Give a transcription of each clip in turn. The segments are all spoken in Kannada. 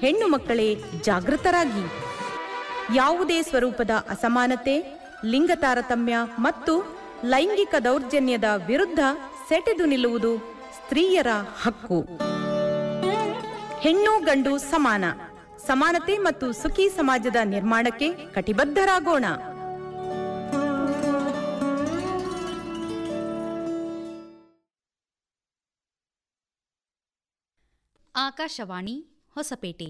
ಹೆಣ್ಣು ಮಕ್ಕಳೇ ಜಾಗೃತರಾಗಿ ಯಾವುದೇ ಸ್ವರೂಪದ ಅಸಮಾನತೆ ಲಿಂಗ ತಾರತಮ್ಯ ಮತ್ತು ಲೈಂಗಿಕ ದೌರ್ಜನ್ಯದ ವಿರುದ್ಧ ಸೆಟೆದು ನಿಲ್ಲುವುದು ಸ್ತ್ರೀಯರ ಹಕ್ಕು ಹೆಣ್ಣು ಗಂಡು ಸಮಾನ ಸಮಾನತೆ ಮತ್ತು ಸುಖಿ ಸಮಾಜದ ನಿರ್ಮಾಣಕ್ಕೆ ಕಟಿಬದ್ಧರಾಗೋಣ ಆಕಾಶವಾಣಿ ಹೊಸಪೇಟೆ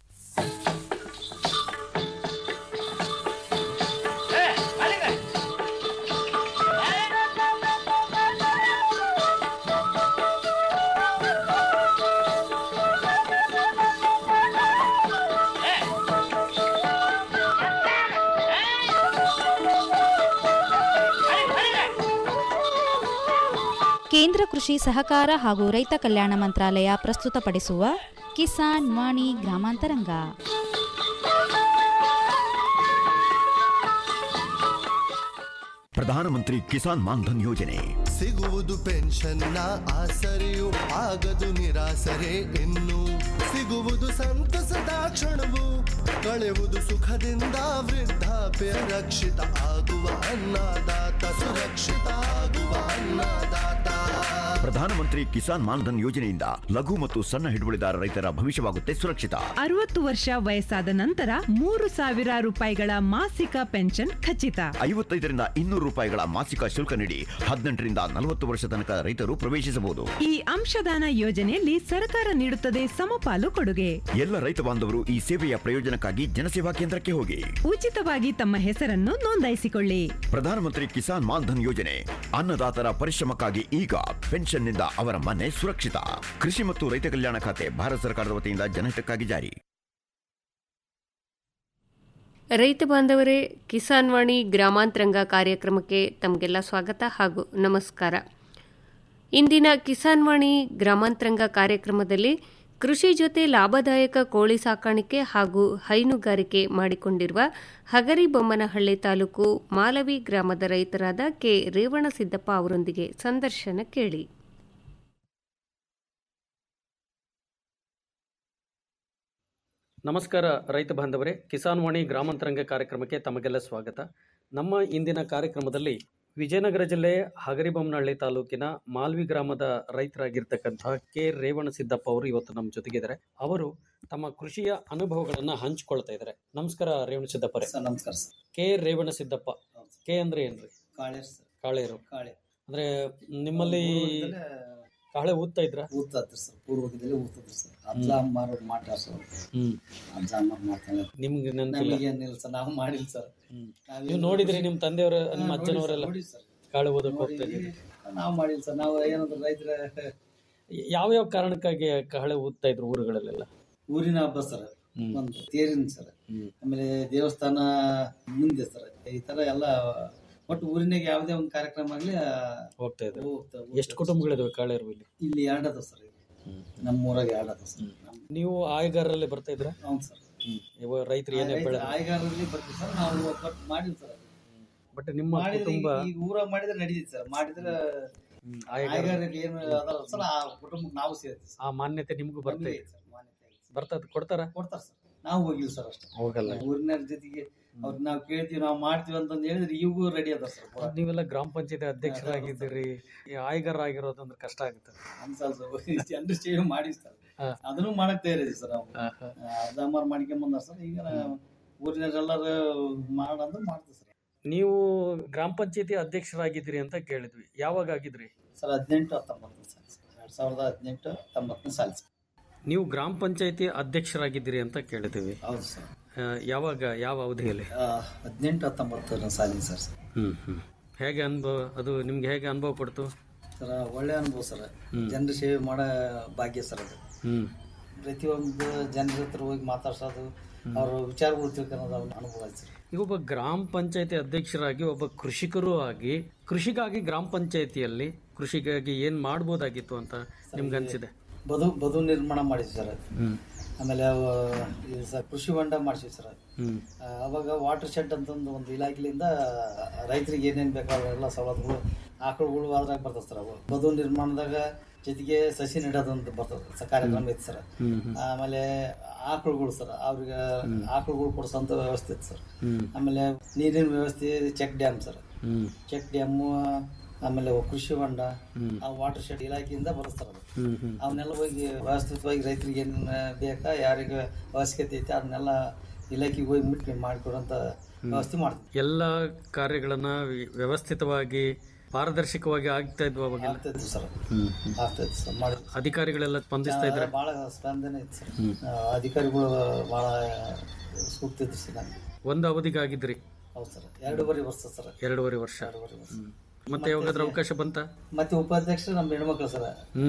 ಕೇಂದ್ರ ಕೃಷಿ ಸಹಕಾರ ಹಾಗೂ ರೈತ ಕಲ್ಯಾಣ ಮಂತ್ರಾಲಯ ಪ್ರಸ್ತುತಪಡಿಸುವ ಕಿಸಾನ್ ವಾಣಿ ಗ್ರಾಮಾಂತರಂಗ ಪ್ರಧಾನಮಂತ್ರಿ ಕಿಸಾನ್ ಮಾನ್ಧನ್ ಯೋಜನೆ ಸಿಗುವುದು ಪೆನ್ಷನ್ನ ಆಸರೆಯು ಆಗದು ನಿರಾಸರೆ ಇನ್ನು ಸಿಗುವುದು ಸಂತಸದ ಕ್ಷಣವು ಕಳೆಯುವುದು ಸುಖದಿಂದ ವೃದ್ಧಾಪ್ಯ ರಕ್ಷಿತ ಆಗುವ ಅನ್ನದಾತ ಸುರಕ್ಷಿತ ಆಗುವ ಅನ್ನದಾತ ಪ್ರಧಾನಮಂತ್ರಿ ಕಿಸಾನ್ ಮಾನ್ಧನ್ ಯೋಜನೆಯಿಂದ ಲಘು ಮತ್ತು ಸಣ್ಣ ಹಿಡುವಳಿದಾರ ರೈತರ ಭವಿಷ್ಯವಾಗುತ್ತೆ ಸುರಕ್ಷಿತ ಅರವತ್ತು ವರ್ಷ ವಯಸ್ಸಾದ ನಂತರ ಮೂರು ಸಾವಿರ ರೂಪಾಯಿಗಳ ಮಾಸಿಕ ಪೆನ್ಷನ್ ಖಚಿತ ಐವತ್ತೈದರಿಂದ ಇನ್ನೂರು ರೂಪಾಯಿಗಳ ಮಾಸಿಕ ಶುಲ್ಕ ನೀಡಿ ಹದಿನೆಂಟರಿಂದ ನಲವತ್ತು ವರ್ಷ ತನಕ ರೈತರು ಪ್ರವೇಶಿಸಬಹುದು ಈ ಅಂಶದಾನ ಯೋಜನೆಯಲ್ಲಿ ಸರ್ಕಾರ ನೀಡುತ್ತದೆ ಸಮಪಾಲು ಕೊಡುಗೆ ಎಲ್ಲ ರೈತ ಬಾಂಧವರು ಈ ಸೇವೆಯ ಪ್ರಯೋಜನಕ್ಕಾಗಿ ಜನಸೇವಾ ಕೇಂದ್ರಕ್ಕೆ ಹೋಗಿ ಉಚಿತವಾಗಿ ತಮ್ಮ ಹೆಸರನ್ನು ನೋಂದಾಯಿಸಿಕೊಳ್ಳಿ ಪ್ರಧಾನಮಂತ್ರಿ ಕಿಸಾನ್ ಮಾನ್ಧನ್ ಯೋಜನೆ ಅನ್ನದಾತರ ಪರಿಶ್ರಮಕ್ಕಾಗಿ ಈಗ ಪೆನ್ಷನ್ನಿಂದ ಅವರ ಮನೆ ಸುರಕ್ಷಿತ ಕೃಷಿ ಮತ್ತು ರೈತ ಕಲ್ಯಾಣ ಖಾತೆ ಭಾರತ ಸರ್ಕಾರದ ವತಿಯಿಂದ ಜನಹಿತಕ್ಕಾಗಿ ಜಾರಿ ರೈತ ಬಾಂಧವರೇ ಕಿಸಾನ್ ವಾಣಿ ಗ್ರಾಮಾಂತರಂಗ ಕಾರ್ಯಕ್ರಮಕ್ಕೆ ತಮಗೆಲ್ಲ ಸ್ವಾಗತ ಹಾಗೂ ನಮಸ್ಕಾರ ಇಂದಿನ ಕಿಸಾನ್ ವಾಣಿ ಗ್ರಾಮಾಂತರಂಗ ಕಾರ್ಯಕ್ರಮದಲ್ಲಿ ಕೃಷಿ ಜೊತೆ ಲಾಭದಾಯಕ ಕೋಳಿ ಸಾಕಾಣಿಕೆ ಹಾಗೂ ಹೈನುಗಾರಿಕೆ ಮಾಡಿಕೊಂಡಿರುವ ಹಗರಿಬೊಮ್ಮನಹಳ್ಳಿ ತಾಲೂಕು ಮಾಲವಿ ಗ್ರಾಮದ ರೈತರಾದ ಕೆ ರೇವಣಸಿದ್ದಪ್ಪ ಅವರೊಂದಿಗೆ ಸಂದರ್ಶನ ಕೇಳಿ ನಮಸ್ಕಾರ ರೈತ ಬಾಂಧವರೇ ಕಿಸಾನ್ ವಾಣಿ ಗ್ರಾಮಾಂತರಂಗ ಕಾರ್ಯಕ್ರಮಕ್ಕೆ ತಮಗೆಲ್ಲ ಸ್ವಾಗತ ನಮ್ಮ ಇಂದಿನ ಕಾರ್ಯಕ್ರಮದಲ್ಲಿ ವಿಜಯನಗರ ಜಿಲ್ಲೆ ಹಗರಿಬೊಮ್ಮನಹಳ್ಳಿ ತಾಲೂಕಿನ ಮಾಲ್ವಿ ಗ್ರಾಮದ ರೈತರಾಗಿರ್ತಕ್ಕಂತಹ ಕೆ ರೇವಣಸಿದ್ದಪ್ಪ ಅವರು ಇವತ್ತು ನಮ್ಮ ಜೊತೆಗಿದ್ದಾರೆ ಅವರು ತಮ್ಮ ಕೃಷಿಯ ಅನುಭವಗಳನ್ನು ಹಂಚಿಕೊಳ್ತಾ ಇದ್ದಾರೆ ನಮಸ್ಕಾರ ರೇವಣಸಿದ್ದಪ್ಪರೇ ಸರ್ ನಮಸ್ಕಾರ ಸರ್ ಕೆ ರೇವಣಸಿದ್ದಪ್ಪ ಕೆ ಅಂದ್ರೆ ಏನ್ರಿ ಕಾಳೆ ಸರ್ ಕಾಳೇರು ಕಾಳೆ ಅಂದ್ರೆ ನಿಮ್ಮಲ್ಲಿ ಕಾಳೆ ಊದ್ತಾ ಇದ್ರ ಊದ್ತಾತ್ರಿ ಸರ್ ಪೂರ್ವಕದಲ್ಲಿ ಊದ್ತದ್ರಿ ಸರ್ ಅಜ್ಜ ಅಮ್ಮಾರು ಮಾಡ್ತಾರ ಸರ್ ಹ್ಮ್ ಅಜ್ಜ ಅಮ್ಮಾರು ಮಾಡ್ತಾನೆ ನಿಮ್ಗೆ ನೆನಪಿಲ್ಲ ನಮಗೇನಿಲ್ಲ ಸರ್ ನಾವು ಮಾಡಿಲ್ಲ ಸರ್ ನೀವು ನೋಡಿದ್ರಿ ನಿಮ್ ತಂದೆಯವರ ನಿಮ್ಮ ಅಜ್ಜನವರೆಲ್ಲ ನೋಡಿ ಸರ್ ಕಾಳು ಓದಕ್ಕೆ ಹೋಗ್ತಾ ಇದ್ದೀರಿ ನಾವು ಮಾಡಿಲ್ಲ ಸರ್ ನಾವು ಏನಂದ್ರೆ ರೈತರ ಯಾವ ಯಾವ ಕಾರಣಕ್ಕಾಗಿ ಕಹಳೆ ಊದ್ತಾ ಇದ್ರು ಊರುಗಳಲ್ಲೆಲ್ಲ ಊರಿನ ಹಬ್ಬ ಸರ್ ಒಂದು ತೇರಿನ ಸರ್ ಆಮೇಲೆ ದೇವಸ್ಥಾನ ಮುಂದೆ ಸರ್ ಈ ತರ ಎಲ್ಲ ಒಟ್ಟು ಊರಿನಾಗ ಯಾವುದೇ ಒಂದು ಕಾರ್ಯಕ್ರಮ ಆಗ್ಲಿ ಹೋಗ್ತಾ ಇದ್ರು ಹೋಗ್ತಾ- ಎಷ್ಟು ಕುಟುಂಬಗಳಿದಾವೆ ಕಾಳೇರು ಇಲ್ಲಿ ಇಲ್ಲಿ ಎರಡು ಅದ ಸರ್ ನಮ್ಮ ಊರಾಗ ಎರಡು ಅದ ಸರ್ ನೀವು ಆಯಗಾರರಲ್ಲಿ ಬರ್ತಾ ಇದ್ರ ಹೌದು ಸರ್ ಇವಾಗ ರೈತರು ಏನೇ ಬೆಳೆ ಆಯ್ಗಾರಲ್ಲಿ ಬರ್ತೀವಿ ಸರ್ ನಾವು ಕಟ್ ಮಾಡಿಲ್ಲ ಸರ್ ಬಟ್ ನಿಮ್ಮ ಮಾಡಿದ್ರೆ ಕುಟುಂಬ ಈಗ- ಈಗ ಊರಾಗ ಮಾಡಿದ್ರೆ ನಡೀತೈತಿ ಸರ್ ಮಾಡಿದ್ರೆ ಆಯಗಾರ- ಆಯ್ಗಾರಿಗೆ ಏನು ಅದಲ್ಲ ಸರ್ ಆ ಕುಟುಂಬಕ್ಕೆ ನಾವು ಸೇರ್ತೀವಿ ಆ ಮಾನ್ಯತೆ ನಿಮಗೂ ಬರ್ತಾ ನಮ್ಗೆ ಇದೆ ಸರ್ ಮಾನ್ಯತೆ ಐತೆ. ಬರ್ತದ ಕೊಡ್ತಾರ ಕೊಡ್ತಾರ ಸರ್ ನಾವು ಹೋಗಿಲ್ಲ ಸರ್ ಅಷ್ಟೇ ಹೋಗಲ್ಲ ಊರಿನ ಜೊತೆಗೆ ಅವ್ರು ನಾವು ಕೇಳ್ತೀವಿ ನಾವು ಮಾಡ್ತೀವಿ ಅಂತಂದು ಹೇಳಿದ್ರೆ ಈಗೂ ರೆಡಿ ಅದ ಸರ್ ಪೂರಾ. ನೀವೆಲ್ಲ ಗ್ರಾಮ ಪಂಚಾಯತಿ ಅಧ್ಯಕ್ಷರಾಗಿದ್ದೀರಿ ಈ ಆಯಗಾರ ಆಗಿರೋದಂದ್ರೆ ಕಷ್ಟ ಆಗುತ್ತೆ ಅನ್ಸಲ್ಲ ಸರ್ ಜನರು ಸೇವೆ ಮಾಡಿ ಸರ್ ಹಾ. ಅದನ್ನು ಮಾಡಕ್ ತಯಾರಿದೆ ಸರ್ ನಾವು ಹಾ, ಹಾ. ಅರ್ಧ ಮಾರ್ ಮಾಡ್ಕೊಂಡ್ ಬಂದಾರ ಸರ್ ಈಗ ಊರಿನವರೆಲ್ಲರೂ ಮಾಡಂದ್ರೆ ಮಾಡ್ತೀವಿ ಸರ್ ನೀವು ಗ್ರಾಮ ಪಂಚಾಯತಿ ಅಧ್ಯಕ್ಷರಾಗಿದ್ದೀರಿ ಅಂತ ಕೇಳಿದ್ವಿ ಯಾವಾಗ ಆಗಿದ್ರಿ ಸರ್ ಹದಿನೆಂಟು ಹತ್ತೊಂಬತ್ತನೇ ಸಾಲ ಸರ್ ಎರಡ್ ಸಾವಿರದ ಹದಿನೆಂಟು ಹತ್ತೊಂಬತ್ತನೇ ಸಾಲ ಸರ್ ನೀವು ಗ್ರಾಮ ಪಂಚಾಯತಿ ಅಧ್ಯಕ್ಷರಾಗಿದ್ದೀರಿ ಅಂತ ಕೇಳಿದ್ವಿ ಹೌದು ಸರ್ ಆ, ಯಾವಾಗ ಯಾವ ಅವಧಿಯಲ್ಲಿ ಆ, ಹದಿನೆಂಟು ಹತ್ತೊಂಬತ್ತರ ಸಾಲಿನ ಸರ್ ಹ್ಮ್ ಹ್ಮ್ ಹೇಗೆ ಅನುಭವ ಅದು ನಿಮ್ಗೆ ಹೇಗೆ ಅನುಭವ ಕೊಡ್ತು ಸರ್ ಒಳ್ಳೆ ಅನುಭವ ಸರ್ ಜನರ ಸೇವೆ ಮಾಡೋ ಭಾಗ್ಯ ಸರ್ ಅದು ಹ್ಮ್ ಪ್ರತಿಯೊಂದು ಜನರ ಹತ್ರ ಹೋಗಿ ಮಾತಾಡ್ಸೋದು ಅವ್ರ ವಿಚಾರಗಳು ತಿಳ್ಕೊಳ್ಳೋದು ಅವ್ನ ಅನುಭವ ಐತೆ ಸರ್ ಈಗ ಒಬ್ಬ ಗ್ರಾಮ ಪಂಚಾಯತಿ ಅಧ್ಯಕ್ಷರಾಗಿ ಒಬ್ಬ ಕೃಷಿಕರು ಆಗಿ ಕೃಷಿಗಾಗಿ ಗ್ರಾಮ ಪಂಚಾಯತಿಯಲ್ಲಿ ಕೃಷಿಗಾಗಿ ಏನ್ ಮಾಡ್ಬೋದಾಗಿತ್ತು ಅಂತ ನಿಮ್ಗೆ ಅನ್ಸಿದೆ ಬದು ಬದು ನಿರ್ಮಾಣ ಮಾಡಿದ್ವಿ ಸರ್ ಹ್ಮ್ ಆಮೇಲೆ ಅವ ಈ ಸ- ಕೃಷಿ ಹೊಂಡ ಮಾಡಿಸಿವಿ ಸರ್ ಹ್ಮ್ ಆ, ಅವಾಗ ವಾಟರ್ ಶೆಡ್ ಅಂತಂದು ಒಂದು ಇಲಾಖೆಯಿಂದ ರೈತರಿಗೆ ಏನೇನು ಬೇಕಾದ ಎಲ್ಲ ಸವಲತ್ತುಗಳು ಆಕಳುಗಳು ಅದ್ರಾಗ ಬರ್ತದೆ ಸರ್ ಅವು ಬದು ನಿರ್ಮಾಣದಾಗ ಜೊತೆಗೆ ಸಸಿ ನೆಡೋದು ಅಂತ ಬರ್ತದೆ ಸ- ಕಾರ್ಯಕ್ರಮ ಇತ್ತು ಸರ್ ಆಮೇಲೆ ಆಕಳುಗಳು ಸರ್ ಅವ್ರಿಗೆ ಆಕಳುಗಳು ಕೊಡಿಸೋಂಥ ವ್ಯವಸ್ಥೆ ಇತ್ತು ಸರ್ ಆಮೇಲೆ ನೀರಿನ ವ್ಯವಸ್ಥೆ check dam sir check dam ಆಮೇಲೆ ಕೃಷಿ ಹೊಂಡ ಆ ವಾಟರ್ ಶೆಡ್ ಇಲಾಖೆಯಿಂದ ಬರುತ್ತೆ ಸರ್ ಅದು ಅವನ್ನೆಲ್ಲ ಹೋಗಿ ವ್ಯವಸ್ಥಿತವಾಗಿ ರೈತರಿಗೆ ಏನು ಬೇಕಾ ಯಾರಿಗೆ ಅವಶ್ಯಕತೆ ಐತೆ ಅದನ್ನೆಲ್ಲ ಇಲಾಖೆಗೆ ಹೋಗಿ ಮುಟ್ಟಿ ಮಾಡಿಕೊಡೋಂಥ ವ್ಯವಸ್ಥೆ ಮಾಡ್ತೀವಿ ಎಲ್ಲ ಕಾರ್ಯಗಳನ್ನ ವಿ- ವ್ಯವಸ್ಥಿತವಾಗಿ ಪಾರದರ್ಶಕವಾಗಿ ಆಗ್ತಾ ಇದ್ವು ಅವಾಗೆಲ್ಲ ಆಗ್ತೈತಿ ಸರ್ ಆಗ್ತೈತಿ ಸರ್ ಮಾಡಿ ಅಧಿಕಾರಿಗಳೆಲ್ಲ ಸ್ಪಂದಿಸ್ತಾ ಇದ್ರೆ ಭಾಳ ಸ್ಪಂದನೆ ಇತ್ತು ಸರ್ ಆ, ಅಧಿಕಾರಿಗಳು ಭಾಳ ಸೂಕ್ತ ಇದ್ರು ಸರ್ ನಮ್ಗೆ ಒಂದು ಅವಧಿಗಾಗಿದ್ರಿ ಹೌದು ಸರ್ ಎರಡೂವರೆ ವರ್ಷ ಸರ್ ಎರಡೂವರೆ ವರ್ಷ ಎರಡೂವರೆ ವರ್ಷ ಮತ್ತೆ ಯಾವಾಗಾದ್ರೂ ಅವಕಾಶ ಬಂತ ಮತ್ತೆ ಉಪಾಧ್ಯಕ್ಷರು ನಮ್ಮ ಹೆಣ್ಮಕ್ಳು ಸರ್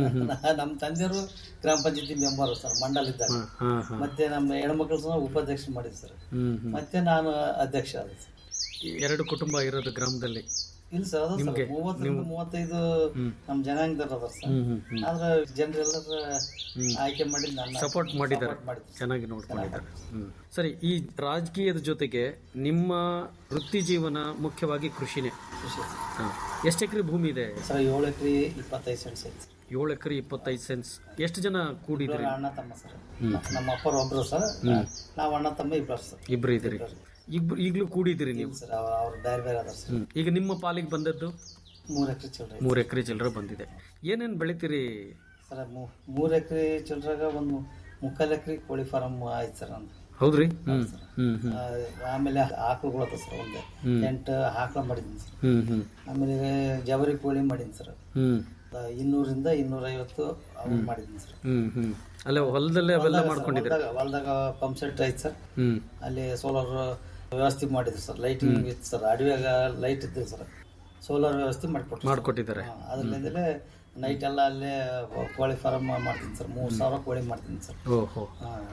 ನಮ್ಮ ತಂದೆಯವರು ಗ್ರಾಮ ಪಂಚಾಯತಿ ಮೆಂಬರ್ ಸರ್ ಮಂಡಲ್ ಇದ್ದಾಗ ಹಾ ಹಾ ಮತ್ತೆ ನಮ್ಮ ಹೆಣ್ಮಕ್ಳು ಸಹ ಉಪಾಧ್ಯಕ್ಷರು ಮಾಡಿದ್ರು ಸರ್ ಹ್ಮ್ ಹ್ಮ್ ಮತ್ತೆ ನಾನು ಅಧ್ಯಕ್ಷ ಆದ ಸರ್ ಎರಡು ಕುಟುಂಬ ಇರೋದು ಗ್ರಾಮದಲ್ಲಿ ಇಲ್ಲ ಸರ್ ಅದು ಸರ್ ಮೂವತ್ತರಿಂದ ಮೂವತ್ತೈದು ನಮ್ಮ ಜನಾಂಗದವ್ರು ಅದಾರ ಸರ್ ಹ್ಮ್ ಹ್ಮ್ ಆದ್ರೆ ಜನರೆಲ್ಲರ ಆಯ್ಕೆ ಮಾಡಿದ್ ನನ್ನ ಸಪೋರ್ಟ್ ಮಾಡಿದ್ದಾರೆ support ಮಾಡಿದ್ರು. ಚೆನ್ನಾಗಿ ನೋಡ್ಕೊಂಡಿದ್ದಾರೆ ಹ್ಮ್ ಸರಿ ಈ ರಾಜಕೀಯದ ಜೊತೆಗೆ ನಿಮ್ಮ ವೃತ್ತಿ ಜೀವನ ಮುಖ್ಯವಾಗಿ ಕೃಷಿನೇ ಖುಷಿ ಹಾ. ಎಷ್ಟು ಎಕರೆ ಭೂಮಿ ಇದೆ ಸರ್ ಏಳು ಎಕರೆ ಇಪ್ಪತ್ತೈದು ಸೆಂಟ್ಸ್ ಐತಿ ಸರ್ ಏಳು ಎಕರೆ ಇಪ್ಪತ್ತೈದು ಸೆನ್ಸ್ ಎಷ್ಟು ಜನ ಕೂಡಿದ್ರಿ ಇಬ್ರು ಅಣ್ಣ ತಮ್ಮ ಸರ್ ನಮ್ಮ ಅಪ್ಪರು ಒಬ್ರು ಸರ್ ನಾವು ಅಣ್ಣ ತಮ್ಮ ಇಬ್ಬರು ಸರ್ ಇಬ್ರು ಇದ್ರಿ ಇಬ್ರು ಈಗಲೂ ಕೂಡಿದಿರಿ ನೀವು ಸರ್ ಅವ್ರು ಅವ್ರು ಬೇರೆ ಬೇರೆ ಅದಾರ ಸರ್ ಹ್ಮ್. ಈಗ ನಿಮ್ಮ ಪಾಲಿಗೆ ಬಂದದ್ದು ಮೂರು ಎಕರೆ ಚಿಲ್ಲರೆ ಮೂರು ಎಕರೆ ಚಿಲ್ಲರೆ ಬಂದಿದೆ ಏನೇನ್ ಬೆಳಿತೀರಿ ಸರ್ ಮೂರು ಎಕರೆ ಚಿಲ್ಲರಾಗ ಒಂದು ಮುಕ್ಕಾಲು ಎಕರೆ ಕೋಳಿ ಫಾರಮ್ ಆಯ್ತು ಸರ್ ನಂದು ಹೌದ್ರಿ ಹ್ಮ್ ಹ್ಮ್ ಹ್ಮ್ ಆ, ಆಮೇಲೆ ಆಕಳುಗಳು ಅದ ಸರ್ ಒಂದು ಎಂಟು ಆಕಳ ಮಾಡಿದ್ದೀನಿ ಸರ್ ಹ್ಮ್ ಹ್ಮ್ ಆಮೇಲೆ ಜವರಿ ಕೋಳಿ ಮಾಡೀನಿ ಸರ್ ಹ್ಮ್ ಆ, ಇನ್ನೂರಿಂದ ಇನ್ನೂರೈವತ್ತು ಅವು ಮಾಡಿದ್ದೀನಿ ಸರ್ ಹ್ಮ್ ಹ್ಮ್ ಅಲ್ಲ ಹೊಲದಲ್ಲೇ ಅವೆಲ್ಲ ಮಾಡ್ಕೊಂಡಿದ್ರಿ ಹೊಲ್ದಾಗ ಹೊಲ್ದಾಗ ಪಂಪ್ ಸೆಟ್ ಐತೆ ಸರ್ ಹ್ಮ್ ಅಲ್ಲಿ ಸೋಲಾರ್ ವ್ಯವಸ್ಥೆ ಮಾಡಿದ್ರು ಸರ್ ಲೈಟಿಂಗ್ ಇತ್ತು ಸರ್ ಅಡವಿಯಾಗ ಲೈಟ್ ಇದ್ದು ಸರ್ ಸೋಲಾರ್ ವ್ಯವಸ್ಥೆ ಮಾಡಿಕೊಟ್ರು ಸರ್. ಮಾಡ್ಕೊಟ್ಟಿದ್ದಾರೆ ಹಾ, ಅದ್ರಲ್ಲಿಂದಲೇ ನೈಟ್ ಎಲ್ಲ ಅಲ್ಲೇ ಕೋಳಿ ಫಾರಮ್ ಮಾಡ್ತೀನಿ ಸರ್ ಮೂರು ಸಾವಿರ ಕೋಳಿ ಮಾಡ್ತೀನಿ ಸರ್ ಓಹೋ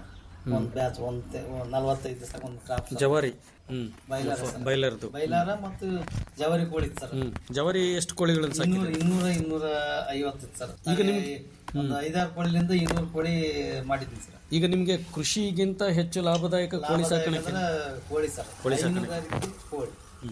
ಒಂದು ಬ್ಯಾಚ್ ಒಂದು ನಲ್ವತ್ತೈದು ದಿವಸ ಒಂದು ಕ್ರಾಪ್ ಜವಾರಿ ಹ್ಮ್ ಬೈಲಾರ ಸರ್. ಬೈಲರ್ದು ಬೈಲಾರ ಮತ್ತು ಜವರಿ ಕೋಳಿ ಇತ್ತು ಸರ್ ಹ್ಮ್ ಜವಾರಿ ಎಷ್ಟು ಕೋಳಿಗಳನ್ನ ಸಾಕಿ ಇನ್ನೂರ ಇನ್ನೂರ ಇನ್ನೂರ ಐವತ್ತು ಇತ್ತು ಸರ್ ಈಗ ನಿಮ್ಗೆ ಒಂದು ಐದಾರು ಕೋಳಿಲಿಂದ ಇನ್ನೂರು ಕೋಳಿ ಮಾಡಿದ್ದೀನಿ ಸರ್ ಈಗ ನಿಮ್ಗೆ ಕೃಷಿಗಿಂತ ಹೆಚ್ಚು ಲಾಭದಾಯಕ ಕೋಳಿ ಸಾಕಣೆ ಅಂದ್ರೆ ಕೋಳಿ ಸರ್ ಹೈನುಗಾರಿಕೆ ಕೋಳಿ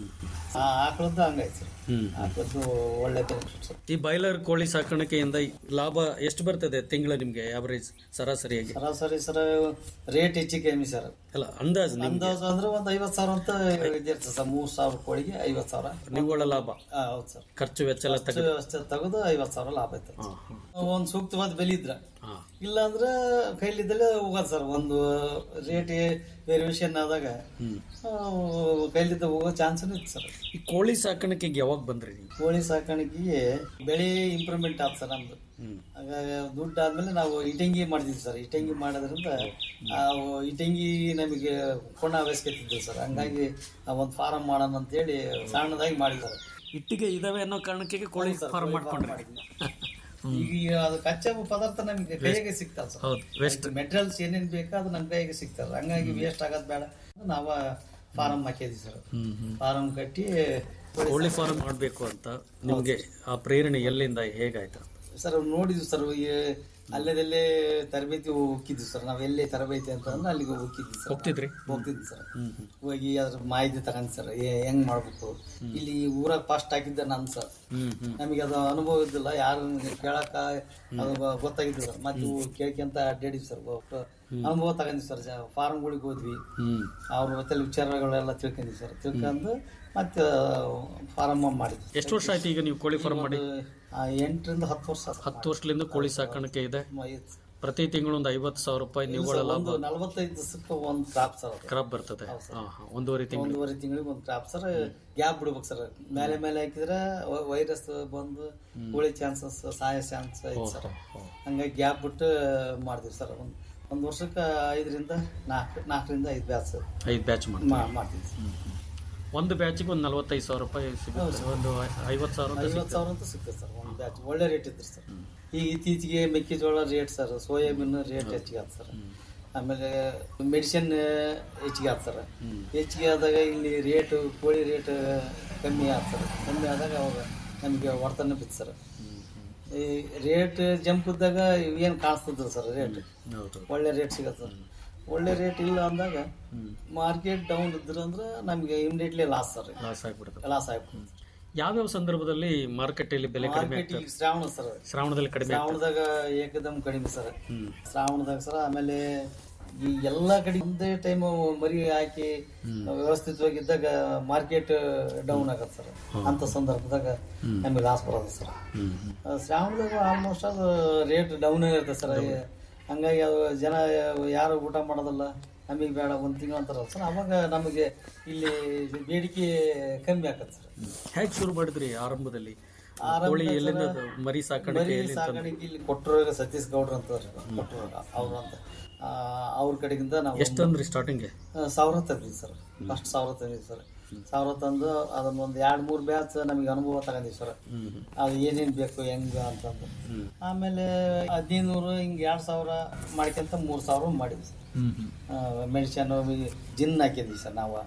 ಆ ಆಕಳದ್ದು ಹಂಗಾಯ್ತು ಸರ್ ಹ್ಮ್. ಆಕಳದ್ದು ಒಳ್ಳೆ ಬೆನಿಫಿಟ್ ಸರ್ ಈ ಬಾಯ್ಲರ್ ಕೋಳಿ ಸಾಕಾಣಿಕೆಯಿಂದ ಲಾಭ ಎಷ್ಟು ಬರ್ತದೆ ತಿಂಗಳ ನಿಮ್ಗೆ ಆವರೇಜ್ ಸರಾಸರಿಯಾಗಿ ಸರಾಸರಿ ಸರ್ ರೇಟ್ ಹೆಚ್ಚು ಕಮ್ಮಿ ಸರ್ ಅಲ್ಲ ಅಂದಾಜ್ ನಿಮ್ಗೆ ಅಂದಾಜು ಅಂದ್ರೆ ಒಂದು ಐವತ್ತು ಸಾವಿರ ಅಂತ ಇದಿರ್ತದೆ ಸರ್ ಮೂರು ಸಾವಿರ ಕೋಳಿಗೆ ಐವತ್ತು ಸಾವಿರ ನಿವ್ವಳ ಲಾಭ ಆ, ಹೌದು ಸರ್ ಖರ್ಚು ವೆಚ್ಚ ಎಲ್ಲ ಖರ್ಚು ವ್ಯವಸ್ಥೆ ತೆಗೆದು ಐವತ್ತು ಸಾವಿರ ಲಾಭ ಐತೆ ಹಾ, ಒಂದು ಸೂಕ್ತವಾದ ಬೆಲೆ ಇದ್ರ ಹಾ. ಇಲ್ಲ ಅಂದ್ರೆ ಕೈಲಿದ್ದಲ್ಲೇ ಹೋಗೋದು ಸರ್ ಒಂದು ರೇಟ್ ವೇರಿಯೇಷನ್ ಆದಾಗ ಆ, ಕೈಲಿದ್ದ ಹೋಗೋ ಚಾನ್ಸ್ ಇತ್ತು ಸರ್ ಈ ಕೋಳಿ ಸಾಕಾಣಿಕೆಗೆ ಯಾವಾಗ ಬಂದ್ರಿ ನೀವು ಕೋಳಿ ಸಾಕಾಣಿಕೆಗೆ ಬೆಳೆ ಇಂಪ್ರೂವ್ಮೆಂಟ್ ಆಯ್ತು ಸರ್ ನಮ್ದು ಹಾಗಾಗಿ ದುಡ್ಡು ಆದ್ಮೇಲೆ ನಾವು ಇಟಂಗಿ ಮಾಡ್ತಿದ್ವಿ ಸರ್ ಇಟಂಗಿ ಮಾಡೋದ್ರಿಂದ ಆ ಇಟಂಗಿ ನಮಗೆ ಕೊಂಡ ಅವಶ್ಯಕತೆ ಇದ್ವು ಸರ್ ಹಂಗಾಗಿ ನಾವು ಒಂದು ಫಾರಂ ಮಾಡೋಣ ಅಂತೇಳಿ ಸಣ್ಣದಾಗಿ ಮಾಡಿದ್ದಾರೆ ಇಟ್ಟಿಗೆ ಇದಾವೆ ಅನ್ನೋ ಕಾರಣಕ್ಕೆ ಕೋಳಿ ಫಾರ್ಮ್ ಮಾಡ್ಕೊಂಡ್ರಿ ಈಗ ಅದು ಕಚ್ಚಾ ಪದಾರ್ಥ ನಮಗೆ ಕೈಯಾಗೆ ಸಿಗ್ತಾವ ಸರ್ ಹೌದು ವೆಸ್ಟ್ ಮೆಟೀರಿಯಲ್ಸ್ ಏನೇನ್ ಬೇಕಾ ಅದು ನಮ್ಮ ಕೈಗೆ ಸಿಗ್ತದೆ ಹಂಗಾಗಿ ವೇಸ್ಟ್ ಆಗೋದು ಬೇಡ ನಾವ ಫಾರಂ ಹಾಕಿದ್ವಿ ಸರ್ ಫಾರಂ ಕಟ್ಟಿ ಕೋಳಿ ಫಾರ್ಮ್ ಮಾಡಬೇಕು ಅಂತ ನಿಮ್ಗೆ ಆ ಪ್ರೇರಣೆ ಎಲ್ಲಿಂದ ಹೇಗಾಯ್ತು ಸರ್ ನೋಡಿದ್ವಿ ಸರ್ ಅಲ್ಲೇದಲ್ಲೇ ತರಬೇತಿ ಹೋಗಿದ್ವಿ ಸರ್ ನಾವ್ ಎಲ್ಲೇ ತರಬೇತಿ ಅಂತ ಅಂದ್ರೆ ಅಲ್ಲಿಗೆ ಹೋಗಿದ್ವಿ ಸರ್ ಹೋಗ್ತಿದ್ರಿ ಹೋಗ್ತಿದ್ವಿ ಸರ್ ಹೋಗಿ ಅದ್ರ ಮಾಹಿತಿ ತಗೊಂಡ್ ಸರ್ ಏ- ಹೆಂಗ್ ಮಾಡ್ಬೇಕು ಇಲ್ಲಿ ಊರಾಗ ಫಾಸ್ಟ್ ಹಾಕಿದ್ದೆ ನನ್ ಸರ್ ಹ್ಮ್ ಹ್ಮ್ ನಮಗೆ ಅದು ಅನುಭವ ಇದ್ದಿಲ್ಲ ಯಾರು ಕೇಳಕ ಅದು ಗೊ- ಗೊತ್ತಾಗಿದ್ದಿಲ್ಲ ಸರ್ ಮತ್ತೆ ಇವು ಕೇಳ್ಕೊಂತ ಅಡ್ಡಾಡಿದ್ವಿ ಸರ್ ಒಟ್ಟು ಅನುಭವ ತಗೊಂಡ್ವಿ ಸರ್ ಫಾರ್ಮ್ಗಳಿಗೆ ಹೋದ್ವಿ ಹ್ಮ್ ಅವ್ರ ಮತ್ತೆ ವಿಚಾರಗಳೆಲ್ಲ ತಿಳ್ಕೊಂಡ್ವಿ ಸರ್ ತಿಳ್ಕೊಂಡು ಮತ್ತೆ ಫಾರಂ ಮಾಡಿದ್ವಿ ಎಷ್ಟು ವರ್ಷ ಆಯ್ತು ಈಗ ನೀವು ಕೋಳಿ ಫಾರ್ಮ್ ಮಾಡಿ ಆ, ಎಂಟರಿಂದ ಹತ್ತು ವರ್ಷ ಸರ್. ಹತ್ತು ವರ್ಷದಿಂದ ಕೋಳಿ ಸಾಕಾಣಿಕೆ ಇದೆ ಆಯ್ತು. ಪ್ರತಿ ತಿಂಗಳು ಒಂದು ಐವತ್ತು ಸಾವಿರ ರೂಪಾಯಿ ನಿವ್ವಳ ಲಾಭ ಒಂದು ನಲವತ್ತೈದು ದಿವಸಕ್ಕೆ ಒಂದು ಕ್ರಾಪ್ ಸರ್ ಅದು. ಕ್ರಾಪ್ ಬರ್ತದೆ ಹಾ ಹಾ ಒಂದೂವರೆ ತಿಂಗಳು ಒಂದೂವರೆ ತಿಂಗಳಿಗೆ ಒಂದು ಕ್ರಾಪ್ ಸರ್ ಗ್ಯಾಪ್ ಬಿಡ್ಬೇಕು ಸರ್ ಮೇಲೆ ಮೇಲೆ ಹಾಕಿದ್ರೆ ವೈರಸ್ ಬಂದು ಉಳಿ ಚಾನ್ಸಸ್ ಸಾಯೋ ಚಾನ್ಸ್ ಐತೆ ಸರ್ ಹಂಗಾಗಿ ಗ್ಯಾಪ್ ಬಿಟ್ಟು ಮಾಡ್ತೀವಿ ಸರ್ ಒಂದು ಒಂದು ವರ್ಷಕ್ಕೆ ಐದರಿಂದ ನಾಲ್ಕು ನಾಲ್ಕರಿಂದ ಐದು ಬ್ಯಾಚ್ ಐದು ಬ್ಯಾಚ್ ಮಾಡಿ ಮಾಡ್ತೀವಿ ಸರ್. ಒಂದು ಬ್ಯಾಚಿಗೆ ಒಂದು ನಲವತ್ತೈದು ಸಾವಿರ ರೂಪಾಯಿ ಸಿಗುತ್ತೆ ಒಂದು ಐವತ್ತು ಸಾವಿರ ಅಂತ ಐವತ್ತು ಸಾವಿರ ಅಂತ ಸಿಗ್ತದೆ ಸರ್ ಒಂದು ಬ್ಯಾಚ್ ಒಳ್ಳೆ ರೇಟ್ ಇದ್ರಿ ಸರ್ ಈಗ ಇತ್ತೀಚೆಗೆ ಮೆಕ್ಕೆಜೋಳ ರೇಟ್ ಸರ್ ಸೋಯಾಬೀನ್ ರೇಟ್ ಹೆಚ್ಚಿಗೆ ಆಯ್ತು ಸರ್ ಆಮೇಲೆ ಮೆಡಿಸಿನ್ ಹೆಚ್ಚಿಗೆ ಆಯ್ತು ಸರ್ ಹೆಚ್ಚಿಗೆ ಆದಾಗ ಇಲ್ಲಿ ರೇಟ್ ಕೋಳಿ ರೇಟ್ ಕಮ್ಮಿ ಆಯ್ತು ಸರ್ ಕಮ್ಮಿ ಆದಾಗ ಅವಾಗ ನಮಗೆ ವರ್ತನೆ ಬಿತ್ತು ಸರ್ ಈ ರೇಟ್ ಜಂಪ್ ಇದ್ದಾಗ ಏನು ಕಾಣಿಸ್ತದ ಸರ್ ರೇಟ್ ಹೌದು ಒಳ್ಳೆ ರೇಟ್ ಸಿಗತ್ತೆ ಸರ್ ಒಳ್ಳೆ ರೇಟ್ ಇಲ್ಲ ಅಂದಾಗ ಮಾರ್ಕೆಟ್ ಡೌನ್ ಇದ್ರೆ ಅಂದ್ರೆ ನಮಗೆ ಇಮಿಡಿಯೇಟ್ಲಿ ಲಾಸ್ ಸರ್ ಲಾಸ್ ಆಗ್ಬಿಡುತ್ತೆ ಲಾಸ್ ಆಗ್ಬಿಡುತ್ತೆ ಯಾವ್ಯಾವ ಸಂದರ್ಭದಲ್ಲಿ ಮಾರುಕಟ್ಟೆಯಲ್ಲಿ ಬೆಲೆ ಕಡಿಮೆ ಮಾರ್ಕೆಟ್ ಆಗ್ತದೆ ಈಗ ಶ್ರಾವಣ ಸರ್ ಶ್ರಾವಣದಲ್ಲಿ ಕಡಿಮೆ ಆಗ್ತದೆ ಶ್ರಾವಣದಾಗ ಏಕದಮ್ ಕಡಿಮೆ ಸರ್ ಶ್ರಾವಣದಾಗ ಸರ್ ಆಮೇಲೆ ಈ ಎಲ್ಲಾ ಕಡೆ ಒಂದೇ ಟೈಮ್ ಮರಿ ಹಾಕಿ ವ್ಯವಸ್ಥಿತವಾಗಿದ್ದಾಗ ಮಾರ್ಕೆಟ್ ಡೌನ್ ಆಗತ್ತೆ ಸರ್ ಅಂತ ಸಂದರ್ಭದಾಗ ನಮಗೆ ಲಾಸ್ ಬರೋದು ಸರ್ ಶ್ರಾವಣದಾಗ ಆಲ್ಮೋಸ್ಟ್ ಅದು ರೇಟ್ ಡೌನ್ ಇರುತ್ತೆ ಸರ್ ಹಂಗಾಗಿ ಅದು ಜನ ಯಾರು ಊಟ ಮಾಡೋದಲ್ಲ ನಮಗೆ ಬೇಡ ಒಂದು ತಿಂಗಳು ಅಂತಾರಲ್ಲ ಸರ್ ಅವಾಗ ನಮಗೆ ಇಲ್ಲಿ ಬೇಡಿಕೆ ಕಮ್ಮಿ ಆಗತ್ತೆ ಸರ್ ಹೇಗೆ ಶುರು ಮಾಡಿದ್ರಿ ಆರಂಭದಲ್ಲಿ ಆರಂಭದಲ್ಲಿ ಕೋಳಿ ಸರ್ ಎಲ್ಲಿಂದ ಅದು ಮರಿ ಸಾಕಾಣಿಕೆ ಮರಿ ಎಲ್ಲಿಂದ ತಂದ್ರಿ? ಸಾಕಾಣಿಕೆ ಇಲ್ಲಿ ಕೊಟ್ಟರು ಸತೀಶ್ ಗೌಡ್ರ ಅಂತ ಕೊಟ್ಟರು ಅವ್ರು ಅಂತ ಆ, ಅವ್ರ ಕಡೆಗಿಂದ ನಾವು ಎಷ್ಟು ಅಂದ್ರಿ ಸ್ಟಾರ್ಟಿಂಗ್ಗೆ ಆ, ಸಾವಿರ ತಂದಿದ್ವಿ ಸರ್ ಫಸ್ಟ್ ಸಾವಿರ ತಂದಿದ್ವಿ ಸರ್ ಸಾವಿರ ತಂದು ಅದನ್ನ ಒಂದು ಎರಡು ಮೂರು ಬ್ಯಾಚ್ ನಮಗೆ ಅನುಭವ ತಗೊಂಡಿವಿ ಸರ್ ಅದು ಏನೇನು ಬೇಕು ಹೆಂಗ ಅಂತಂದು ಆಮೇಲೆ ಹದಿನೈದು ನೂರು ಹಿಂಗೆ ಎರಡು ಸಾವಿರ ಮಾಡ್ಕೊಂತ ಮೂರು ಸಾವಿರ ಮಾಡಿದ್ವಿ ಸರ್ ಮೆಡಿಸಿನ್ ಜಿನ್ ಹಾಕಿದ್ವಿ ಸರ್ ನಾವು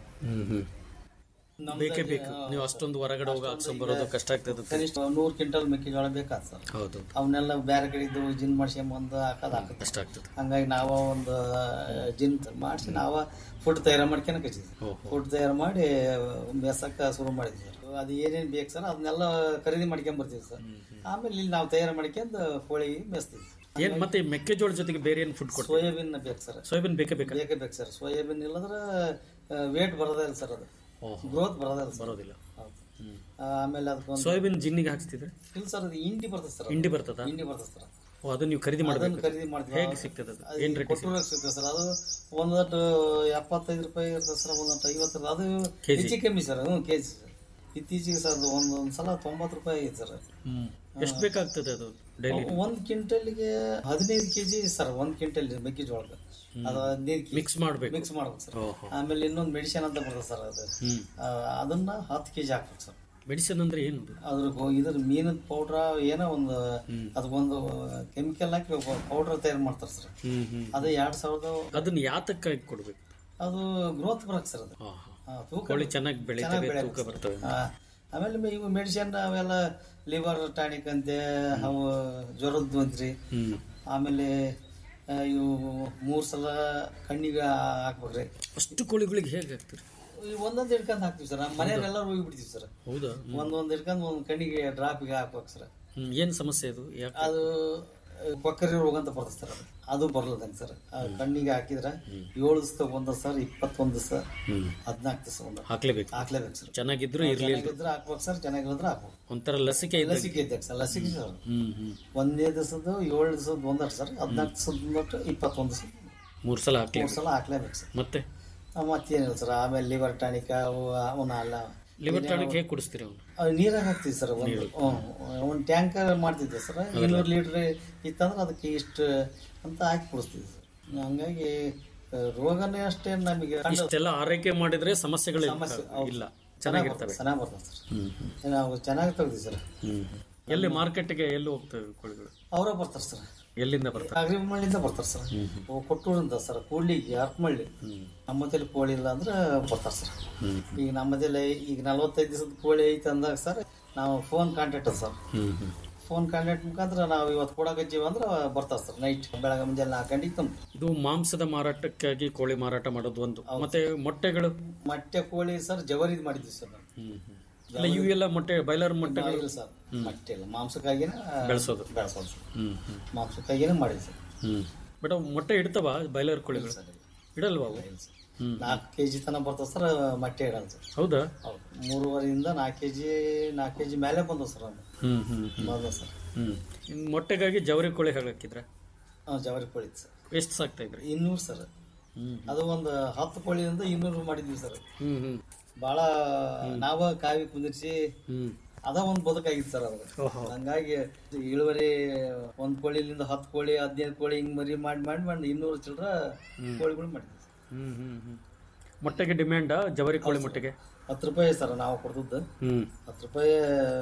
ಬೇಕೇ ಬೇಕು ನೀವು ಅಷ್ಟೊಂದು ಹೊರಗಡೆ ಹೋಗಿ ಹಾಕ್ಸ್ಕೊಂಡ್ ಬರೋದು ಕಷ್ಟ ಆಗ್ತದೆ ಕನಿಷ್ಠ ನೂರು ಕ್ವಿಂಟಲ್ ಮೆಕ್ಕೆಜೋಳ ಬೇಕಾದ ಸರ್ ಹೌದು ಅವನ್ನೆಲ್ಲ ಬೇರೆ ಕಡೆ ಇದ್ದು ಜಿನ್ ಮಾಡ್ಸ್ಕೊಂಬಂದು ಹಾಕೋದು ಹಾಕತ್ತೆ ಕಷ್ಟ ಆಗ್ತದೆ ಹಂಗಾಗಿ ನಾವು ಒಂದು ಜಿನ್ ಮಾಡಿಸಿ ನಾವು ಫುಡ್ ತಯಾರು ಮಾಡ್ಕೊಳಕ್ ಹಚ್ಚಿದ್ವಿ ಫುಡ್ ತಯಾರು ಮಾಡಿ ಬೇಸಕ್ಕೆ ಶುರು ಮಾಡಿದ್ವಿ ಸರ್ ಅದು ಏನೇನು ಬೇಕು ಸರ್ ಅದನ್ನೆಲ್ಲ ಖರೀದಿ ಮಾಡ್ಕೊಂಡ್ ಬರ್ತೀವಿ ಸರ್ ಆಮೇಲೆ ಇಲ್ಲಿ ನಾವು ತಯಾರು ಮಾಡ್ಕೊಂಡು ಕೋಳಿ ಮೇಯಿಸ್ತೀವಿ ಏನ್ ಮತ್ತೆ ಈ ಮೆಕ್ಕೆಜೋಳ ಜೊತೆಗೆ ಬೇರೆ ಏನ್ ಫುಡ್ ಕೊಡ್ತೀವಿ ಸೋಯಾಬೀನ್ ಬೇಕು ಸರ್ ಸೋಯಾಬೀನ್ ಬೇಕೇ ಬೇಕಾ ಬೇಕೇ ಬೇಕು ಸರ್ ಸೋಯಾಬೀನ್ ಇಲ್ಲಂದ್ರೆ ವೇಟ್ ಬರೋದೇ ಇಲ್ಲ ಸರ್ ಅದು ಗ್ರೋತ್ ಬರೋದೇ ಇಲ್ಲ ಸರ್ ಬರೋದಿಲ್ಲ ಹೌದು. ಆ, ಆಮೇಲೆ ಅದಕ್ಕೊಂದು ಸೋಯಾಬೀನ್ ಜಿನ್ನಿಗೆ ಹಾಕ್ಸ್ತಿದ್ರೆ ಇಲ್ಲ ಸರ್ ಅದು ಇಂಡಿ ಬರ್ತದೆ ಸರ್ ಅದು. ಇಂಡಿ ಬರ್ತದ ಇಂಡಿ ಬರ್ತದೆ ಸರ್ ಓ ಅದನ್ನ ನೀವು ಖರೀದಿ ಅದನ್ನ ಮಾಡಬೇಕು ಖರೀದಿ ಮಾಡ್ತೀವಿ ಹೇಗೆ ಸಿಗ್ತದೆ ಅದು ಅದು ಏನ್ ರೇಟ್ ಕೊಟ್ಟೂರಾಗ ಸಿಗ್ತದೆ ಸರ್ ಅದು ಒಂದೊಟ್ಟು ಎಪ್ಪತ್ತೈದು ರೂಪಾಯಿ ಇರ್ತದೆ ಸರ್ ಒಂದೊಟ್ಟು ಐವತ್ತು ರೂಪಾಯಿ ಅದು ಹೆಚ್ಚು ಕಮ್ಮಿ ಸರ್ ಹ್ಞೂ ಕೆ ಜಿ ಸರ್ ಇತ್ತೀಚೆಗೆ ಸರ್ ಅದು ಒಂದೊಂದು ಸಲ ತೊಂಬತ್ತು ರೂಪಾಯಿ ಐತೆ ಸರ್ ಎಷ್ಟು ಬೇಕಾಗ್ತದೆ ಅದು ಡೈಲಿ ಒಂದು ಕ್ವಿಂಟಲ್ಗೆ ಹದಿನೈದು ಕೆ ಜಿ ಸರ್ ಒಂದು ಕ್ವಿಂಟಲ್ ಮೆಕ್ಕೆಜೋಳಕ್ಕೆ ಅದು ಹದಿನೈದು ಮಿಕ್ಸ್ ಮಾಡ್ಬೇಕು ಮಿಕ್ಸ್ ಮಾಡ್ಬೇಕು ಸರ್ ಓಹೋ. ಆಮೇಲೆ ಇನ್ನೊಂದು ಮೆಡಿಸಿನ್ ಅಂತ ಬರ್ತದೆ ಸರ್ ಅದು ಹ್ಮ್ ಆ, ಅದನ್ನ ಹತ್ತು ಕೆ ಜಿ ಹಾಕ್ಬೇಕು ಸರ್ ಮೆಡಿಸಿನ್ ಅಂದ್ರೆ ಏನು ಅದು? ಅದ್ರ ಗೊ- ಇದ್ರ ಮೀನಿನ ಪೌಡ್ರ ಏನೋ ಒಂದು ಅದಕ್ಕೊಂದು ಕೆಮಿಕಲ್ ಹಾಕಿ ಪೌಡ್ರ್ ತಯಾರು ಮಾಡ್ತಾರೆ ಸರ್ ಹ್ಮ್ ಹ್ಮ್ ಅದು ಎರಡ್ ಸಾವಿರದ ಅದನ್ನ ಯಾತಕ್ಕಾಗಿ ಕೊಡ್ಬೇಕು ಅದು ಗ್ರೋತ್ ಬರಕ್ ಸರ್ ಅದು ಹಾ, ಹಾ. ಆ, ತೂಕ ಕೋಳಿ ಚೆನ್ನಾಗಿ ಬೆಳಿತವೆ ಚೆನ್ನಾಗ್ ತೂಕ ಬರ್ತವೆ ಆ, ಆಮೇಲೆ ಮ- ಇವು ಮೆಡಿಸಿನ್ ಅವೆಲ್ಲ ಲಿವರ್ ಟಾನಿಕ್ ಅಂತೆ ಅವು ಜ್ವರದ್ದು ಅಂತ್ರಿ ಹ್ಮ್ ಆಮೇಲೆ ಆ, ಇವು ಮೂರ್ ಸಲ ಕಣ್ಣಿಗೆ ಹಾಕ್ಬೇಕ್ರಿ ಅಷ್ಟು ಕೋಳಿಗಳಿಗೆ ಹೇಗೆ ಹಾಕ್ತೀರಿ ಈ ಒಂದೊಂದು ಹಿಡ್ಕೊಂಡ್ ಹಾಕ್ತಿವಿ ಸರ್ ನಮ್ಮ ಮನೆಯವ್ರು ಎಲ್ಲರೂ ಹೋಗಿಬಿಡ್ತೀವಿ ಸರ್ ಹೌದಾ ಒಂದೊಂದು ಹಿಡ್ಕೊಂಡ್ ಒಂದ್ ಕಣ್ಣಿಗೆ ಡ್ರಾಪಿಗೆ ಹಾಕ್ಬೇಕು ಸರ್ ಹ್ಮ್ ಏನ್ ಸಮಸ್ಯೆ ಅದು ಯಾಕೆ ಅದು ಕೊಕ್ಕರಿ ರೋಗ ಅಂತ ಬರ್ತದೆ ಸರ್ ಅದು ಅದು ಬರ್ಲದಂಗ ಸರ್ ಆ ಕಣ್ಣಿಗೆ ಹಾಕಿದ್ರೆ ಏಳು ದಿವಸ ಒಂದ ಸರ್ ಇಪ್ಪತ್ತೊಂದು ದಿವಸ ಹದಿನಾಲ್ಕು ದಿವಸ ಒಂದು ಹಾಕ್ಲೇಬೇಕು ಹಾಕ್ಲೇಬೇಕು ಸರ್ ಚೆನ್ನಾಗಿದ್ರು ಇರ್ಲಿಲ್ಲ ಚೆನ್ನಾಗಿದ್ರೆ ಹಾಕ್ಬೇಕು ಸರ್ ಚೆನ್ನಾಗಿಲ್ಲದ್ರೆ ಹಾಕ್ಬೇಕು ಒಂಥರ ಲಸಿಕೆ ಇದ್ದಂಗೆ ಲಸಿಕೆ ಇದ್ದಾಗ ಸರ್ ಲಸಿಕೆ ಸರ್ ಹ್ಮ್ ಹ್ಮ್ ಒಂದನೇ ದಿವಸದ್ದು ಏಳು ದಿವಸದ ಒಂದಟ್ಟು ಸರ್ ಹದಿನಾಲ್ಕು ದಿವಸದ ಒಟ್ಟು ಇಪ್ಪತ್ತೊಂದು ದಿವಸ ಮೂರ್ ಸಲ ಹಾಕ್ಲಿ ಮೂರು ಸಲ ಹಾಕ್ಲೇಬೇಕು ಸರ್ ಮತ್ತೆ ಆ, ಮತ್ತೇನಿಲ್ಲ ಸರ್ ಆಮೇಲೆ ಲಿವರ್ ಟಾನಿಕ್ ಅವು ಅವನ್ನ ಅಲ್ಲ ಲಿವರ್ ಟಾನಿಕ್ ಹೇಗೆ ಕುಡಿಸ್ತೀರಿ ಅವ್ನು ಅವು ನೀರಾಗ ಹಾಕ್ತೀವಿ ಸರ್ ಒಂದು ಒಂದು ಟ್ಯಾಂಕರ್ ಮಾಡ್ತಿದ್ದೆ ಸರ್ ಇನ್ನೂರು ಲೀಟ್ರ್ ಇತ್ತಂದ್ರೆ ಅದಕ್ಕೆ ಇಷ್ಟು ಅಂತ ಹಾಕಿ ಕುಡಿಸ್ತೀವಿ ಸರ್ ಹಂಗಾಗಿ ಆ, ರೋಗನೇ ಅಷ್ಟೇ ನಮಗೆ ಕಂಡು ಇಷ್ಟೆಲ್ಲ ಆರೈಕೆ ಮಾಡಿದ್ರೆ ಸಮಸ್ಯೆಗಳು ಸಮಸ್ಯೆ ಹೌದು. ಇಲ್ಲ ಚೆನ್ನಾಗಿರ್ತವೆ ಚೆನ್ನಾಗಿ ಬರ್ತದೆ ಸರ್ ನಾವು ಚೆನ್ನಾಗಿ ತೆಗ್ದಿವಿ ಸರ್ ಹ್ಮ್ ಎಲ್ಲಿ ಮಾರ್ಕೆಟ್ಗೆ ಎಲ್ಲಿ ಹೋಗ್ತವೆ ಕೋಳಿಗಳು ಅವರೇ ಬರ್ತಾರೆ ಸರ್ ಎಲ್ಲಿಂದ ಬರ್ತಾರೆ ಅಗ್ರಿಮಳ್ಳಿಂದ ಬರ್ತಾರೆ ಸರ್ ಅವು ಕೊಟ್ಟೂರಿಂದ ಸರ್ ಕೂಡ್ಲಿಗೆ ಹರಪಮಳ್ಳಿ ನಮ್ಮದಲ್ಲಿ ಕೋಳಿ ಇಲ್ಲ ಅಂದ್ರೆ ಬರ್ತಾರೆ ಸರ್ ಈಗ ನಮ್ಮದಲ್ಲಿ ಈಗ ನಲವತ್ತೈದು ದಿವಸದ ಕೋಳಿ ಐತೆ ಅಂದಾಗ ಸರ್ ನಾವು ಫೋನ್ ಕಾಂಟ್ಯಾಕ್ಟ್ ಸರ್ ಹ್ಮ್ ಹ್ಮ್ ಫೋನ್ ಕಾಂಟ್ಯಾಕ್ಟ್ ಮುಖಾಂತರ ನಾವು ಇವತ್ತು ಕೊಡಕತ್ತೀವಿ ಅಂದ್ರೆ ಬರ್ತಾರೆ ಸರ್ ನೈಟ್ ಬೆಳಗ್ಗೆ ಮುಂಜಾನೆ ನಾಲ್ಕು ಗಂಟೆಗೆ ತುಂಬ ಇದು ಮಾಂಸದ ಮಾರಾಟಕ್ಕಾಗಿ ಕೋಳಿ ಮಾರಾಟ ಮಾಡೋದು ಒಂದು ಮತ್ತೆ ಮೊಟ್ಟೆಗಳು ಮೊಟ್ಟೆ ಕೋಳಿ ಸರ್ ಜವರಿದ್ ಮಾಡಿದ್ವಿ ಸರ್ ನಾವು ಅಲ್ಲ ಇವೆಲ್ಲ ಮೊಟ್ಟೆ ಬೈಲರ್ ಮೊಟ್ಟೆಗಳು ಇಲ್ಲ ಸರ್ ಮೊಟ್ಟೆ ಇಲ್ಲ ಮಾಂಸಕ್ಕಾಗಿನ ಬೆಳ್ಸೋದು. ಬೆಳೆಸೋದು ಸರ್ ಹ್ಮ್ ಹ್ಮ್ ಮಾಂಸಕ್ಕಾಗಿನೇ ಮಾಡಿದ್ವಿ ಸರ್ ಹ್ಮ್ ಬಟ್ ಅವು ಮೊಟ್ಟೆ ಇಡ್ತವ ಬೈಲರ್ ಕೋಳಿಗಳು ಇಡಲ್ವಾ ಅವು ಹ್ಮ್ ನಾಲ್ಕು ಕೆ ಜಿ ತನಕ ಬರ್ತದೆ ಸರ್ ಮೊಟ್ಟೆ ಇಡಲ್ಲ ಸರ್ ಹೌದಾ ಹೌದು ಮೂರುವರೆಯಿಂದ ನಾಲ್ಕು ಕೆ ಜಿ ನಾಲ್ಕು ಕೆ ಜಿ ಮೇಲೆ ಬಂದವು ಸರ್ ಅದು ಹ್ಮ್ ಹ್ಮ್ ಹ್ಮ್ ಬಂದವು ಸರ್ ಹ್ಮ್ ಇನ್ ಮೊಟ್ಟೆಗಾಗಿ ಜವರಿ ಕೋಳಿ ಹಾಕಿದ್ರ ಹಾಂ ಜವರಿ ಕೋಳಿ ಸರ್ ಎಷ್ಟು ಸಾಕ್ತಾ ಇದ್ರಿ ಇನ್ನೂರು ಸರ್ ಹ್ಮ್ ಅದು ಒಂದು ಹತ್ತು ಕೋಳಿಯಿಂದ ಇನ್ನೂರು ಮಾಡಿದ್ವಿ ಸರ್ ಹ್ಮ್ ಹ್ಮ್ ಭಾಳ ನಾವ ಕಾವಿ ಕುಂದಿರ್ಸಿ ಹ್ಮ್ ಅದ ಒಂದು ಬದುಕಾಗಿತ್ತು ಸರ್ ಅದು ಹಂಗಾಗಿ ಇಳುವರಿ ಒಂದ್ ಕೋಳಿಲಿಂದ ಹತ್ತು ಕೋಳಿ ಹದಿನೈದು ಕೋಳಿ ಹಿಂಗ್ ಮರಿ ಮಾಡಿ ಮಾಡಿ ಮಾಡಿ ಇನ್ನೂರು ಚಿಲ್ಲರ ಕೋಳಿಗಳು ಮಾಡಿದ್ವಿ ಸರ್. ಹ್ಮ್ ಹ್ಮ್ ಹ್ಮ್ ಮೊಟ್ಟೆಗೆ ಡಿಮ್ಯಾಂಡ್ ಜವರಿ ಕೋಳಿ ಮೊಟ್ಟೆಗೆ ಹತ್ತು ರೂಪಾಯಿ ಸರ್ ನಾವು ಕೊಡ್ತದ್ದು ಹ್ಮ್ ಹತ್ತು ರೂಪಾಯಿ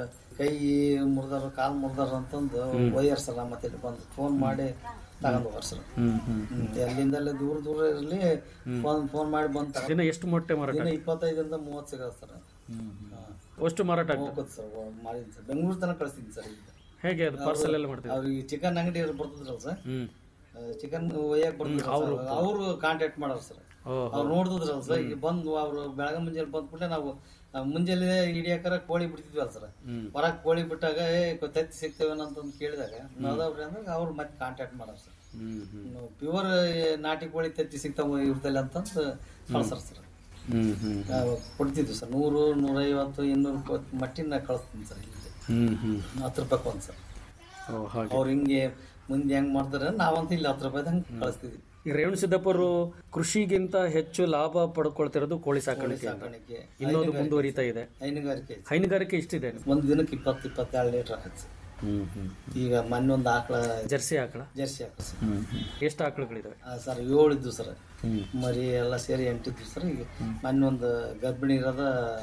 ಕೈ ಮುರಿದಾರ ಕಾಲ್ ಮುರಿದಾರ ಅಂತಂದು ಒಯ್ಯಾರ ಸರ್ ನಮ್ಮ ಮತ್ತೆ ಬಂದು ಫೋನ್ ಮಾಡಿ ತಗೊಂಡ್ ಹೋಗಾರ ಸರ್ ಹ್ಮ್ ಹ್ಮ್ ಹ್ಮ್. ಎಲ್ಲಿಂದಲ್ಲೇ ದೂರ ದೂರ ಇರಲಿ ಫೋನ್ ಫೋನ್ ಮಾಡಿ ಬಂದು ತಗೊಂಡ್ ದಿನ ಎಷ್ಟು ಮೊಟ್ಟೆ ಮಾರಾಟ ದಿನ ಇಪ್ಪತ್ತೈದರಿಂದ ಮೂವತ್ತು ಸಿಗತ್ತೆ ಸರ್ ಅಷ್ಟು ಮಾರಾಟ ಆಗ್ತದೆ ಹೋಗೋದು ಸರ್ ಮಾಡಿದ್ದೀನಿ ಸರ್ ಬೆಂಗಳೂರು ತನಕ ಕಳಿಸ್ತೀನಿ ಸರ್ ಈಗ ಹೇಗೆ ಅದು ಪಾರ್ಸಲ್ ಎಲ್ಲ ಮಾಡ್ತೀವಿ ಅವ್ರಿಗೆ ಚಿಕನ್ ಅಂಗಡಿ ಬರ್ತದ್ರಲ್ಲ ಸರ್ ಹ್ಮ್ ಚಿಕನ್ ಒಯ್ಯಕ್ ಬರ್ತಾರೆ ಅವರು ಕಾಂಟ್ಯಾಕ್ಟ್ ಮಾಡೋರು ಸರ್ ಅವ್ರು ನೋಡಿದ್ರಲ್ಲ ಸರ್ ಈಗ ಬಂದು ಅವ್ರು ಬೆಳಗ್ಗೆ ಮುಂಜಾನೆ ಬಂದ್ಬಿಟ್ಟೆ ನಾವು ಆ, ಮುಂಜಾನೆ ಹಿಡಿಯಾಕರ ಕೋಳಿ ಬಿಡ್ತಿದ್ವಲ್ಲ ಸರ್ ಹೊರಗೆ ಕೋಳಿ ಬಿಟ್ಟಾಗ ಏ ಕೊ- ತತ್ತಿ ಸಿಗ್ತೇವೇನೋ ಅಂತಂದು ಕೇಳಿದಾಗ ನಾದವ್ರಿ ಅಂದಾಗ ಅವ್ರು ಮತ್ತೆ ಕಾಂಟ್ಯಾಕ್ಟ್ ಮಾಡೋರು ಸರ್ ಪ್ಯೂರ್ ನಾಟಿ ಕೋಳಿ ತತ್ತಿ ಸಿಗ್ತಾವ ಇರ್ತಲ್ಲ ಅಂತಂದು ಕಳ್ಸರ್ ಸರ್ ಹ್ಮ್ ಹ್ಮ್ ನಾವು ಕೊಡ್ತಿದ್ವಿ ಸರ್ ನೂರು ನೂರೈವತ್ತು ಇನ್ನೂರು ಇಪ್ಪತ್ತು ಮಟ್ಟಿನ ಕಳಿಸ್ತೀನಿ ಸರ್ ಇಲ್ಲಿಗೆ ಹ್ಮ್ ಹ್ಮ್ ಹತ್ತು ರೂಪಾಯಿ ಒಂದು ಸರ್ ಓ ಹಾಗೆ ಅವ್ರು ಹಿಂಗೆ ಮುಂದೆ ಹೆಂಗ್ ಮಾಡ್ತಾರೆ ನಾವಂತೂ ಇಲ್ಲಿ ಹತ್ತು ರೂಪಾಯಿ ಹಂಗೆ ಕಳಿಸ್ತಿದ್ವಿ ಈ ರೇವಣ ಸಿದ್ದಪ್ಪರು ಕೃಷಿಗಿಂತ ಹೆಚ್ಚು ಲಾಭ ಪಡ್ಕೊಳ್ತಿರೋದು ಕೋಳಿ ಸಾಕಾಣಿಕೆ ಅಂತ ಸಾಕಾಣಿಕೆ ಇನ್ನೊಂದು ಮುಂದುವರಿತಾ ಇದೆ ಹೈನುಗಾರಿಕೆ ಐತೆ. ಹೈನುಗಾರಿಕೆ ಇಷ್ಟಿದೆ ಒಂದ್ ದಿನಕ್ಕೆ ಇಪ್ಪತ್ತು ಇಪ್ಪತ್ತೆರಡು ಲೀಟರ್ ಆಕತ್ತೆ ಸರ್. ಹ್ಮ್ ಹ್ಮ್ ಈಗ ಮೊನ್ನೆ ಒಂದು ಆಕಳ ಜರ್ಸಿ ಆಕಳ ಜರ್ಸಿ ಹಾಕ ಸರ್ ಹ್ಮ್ ಹ್ಮ್ ಎಷ್ಟು ಆಕಳುಗಳಿದಾವೆ ಆ, ಸರ್ ಏಳು ಇದ್ದು ಸರ್ ಮರಿ ಎಲ್ಲ ಸೇರಿ ಎಂಟಿದ್ವು ಸರ್ ಈಗ ಮೊನ್ನೆ ಒಂದು ಗರ್ಭಿಣಿ ಇರೋದ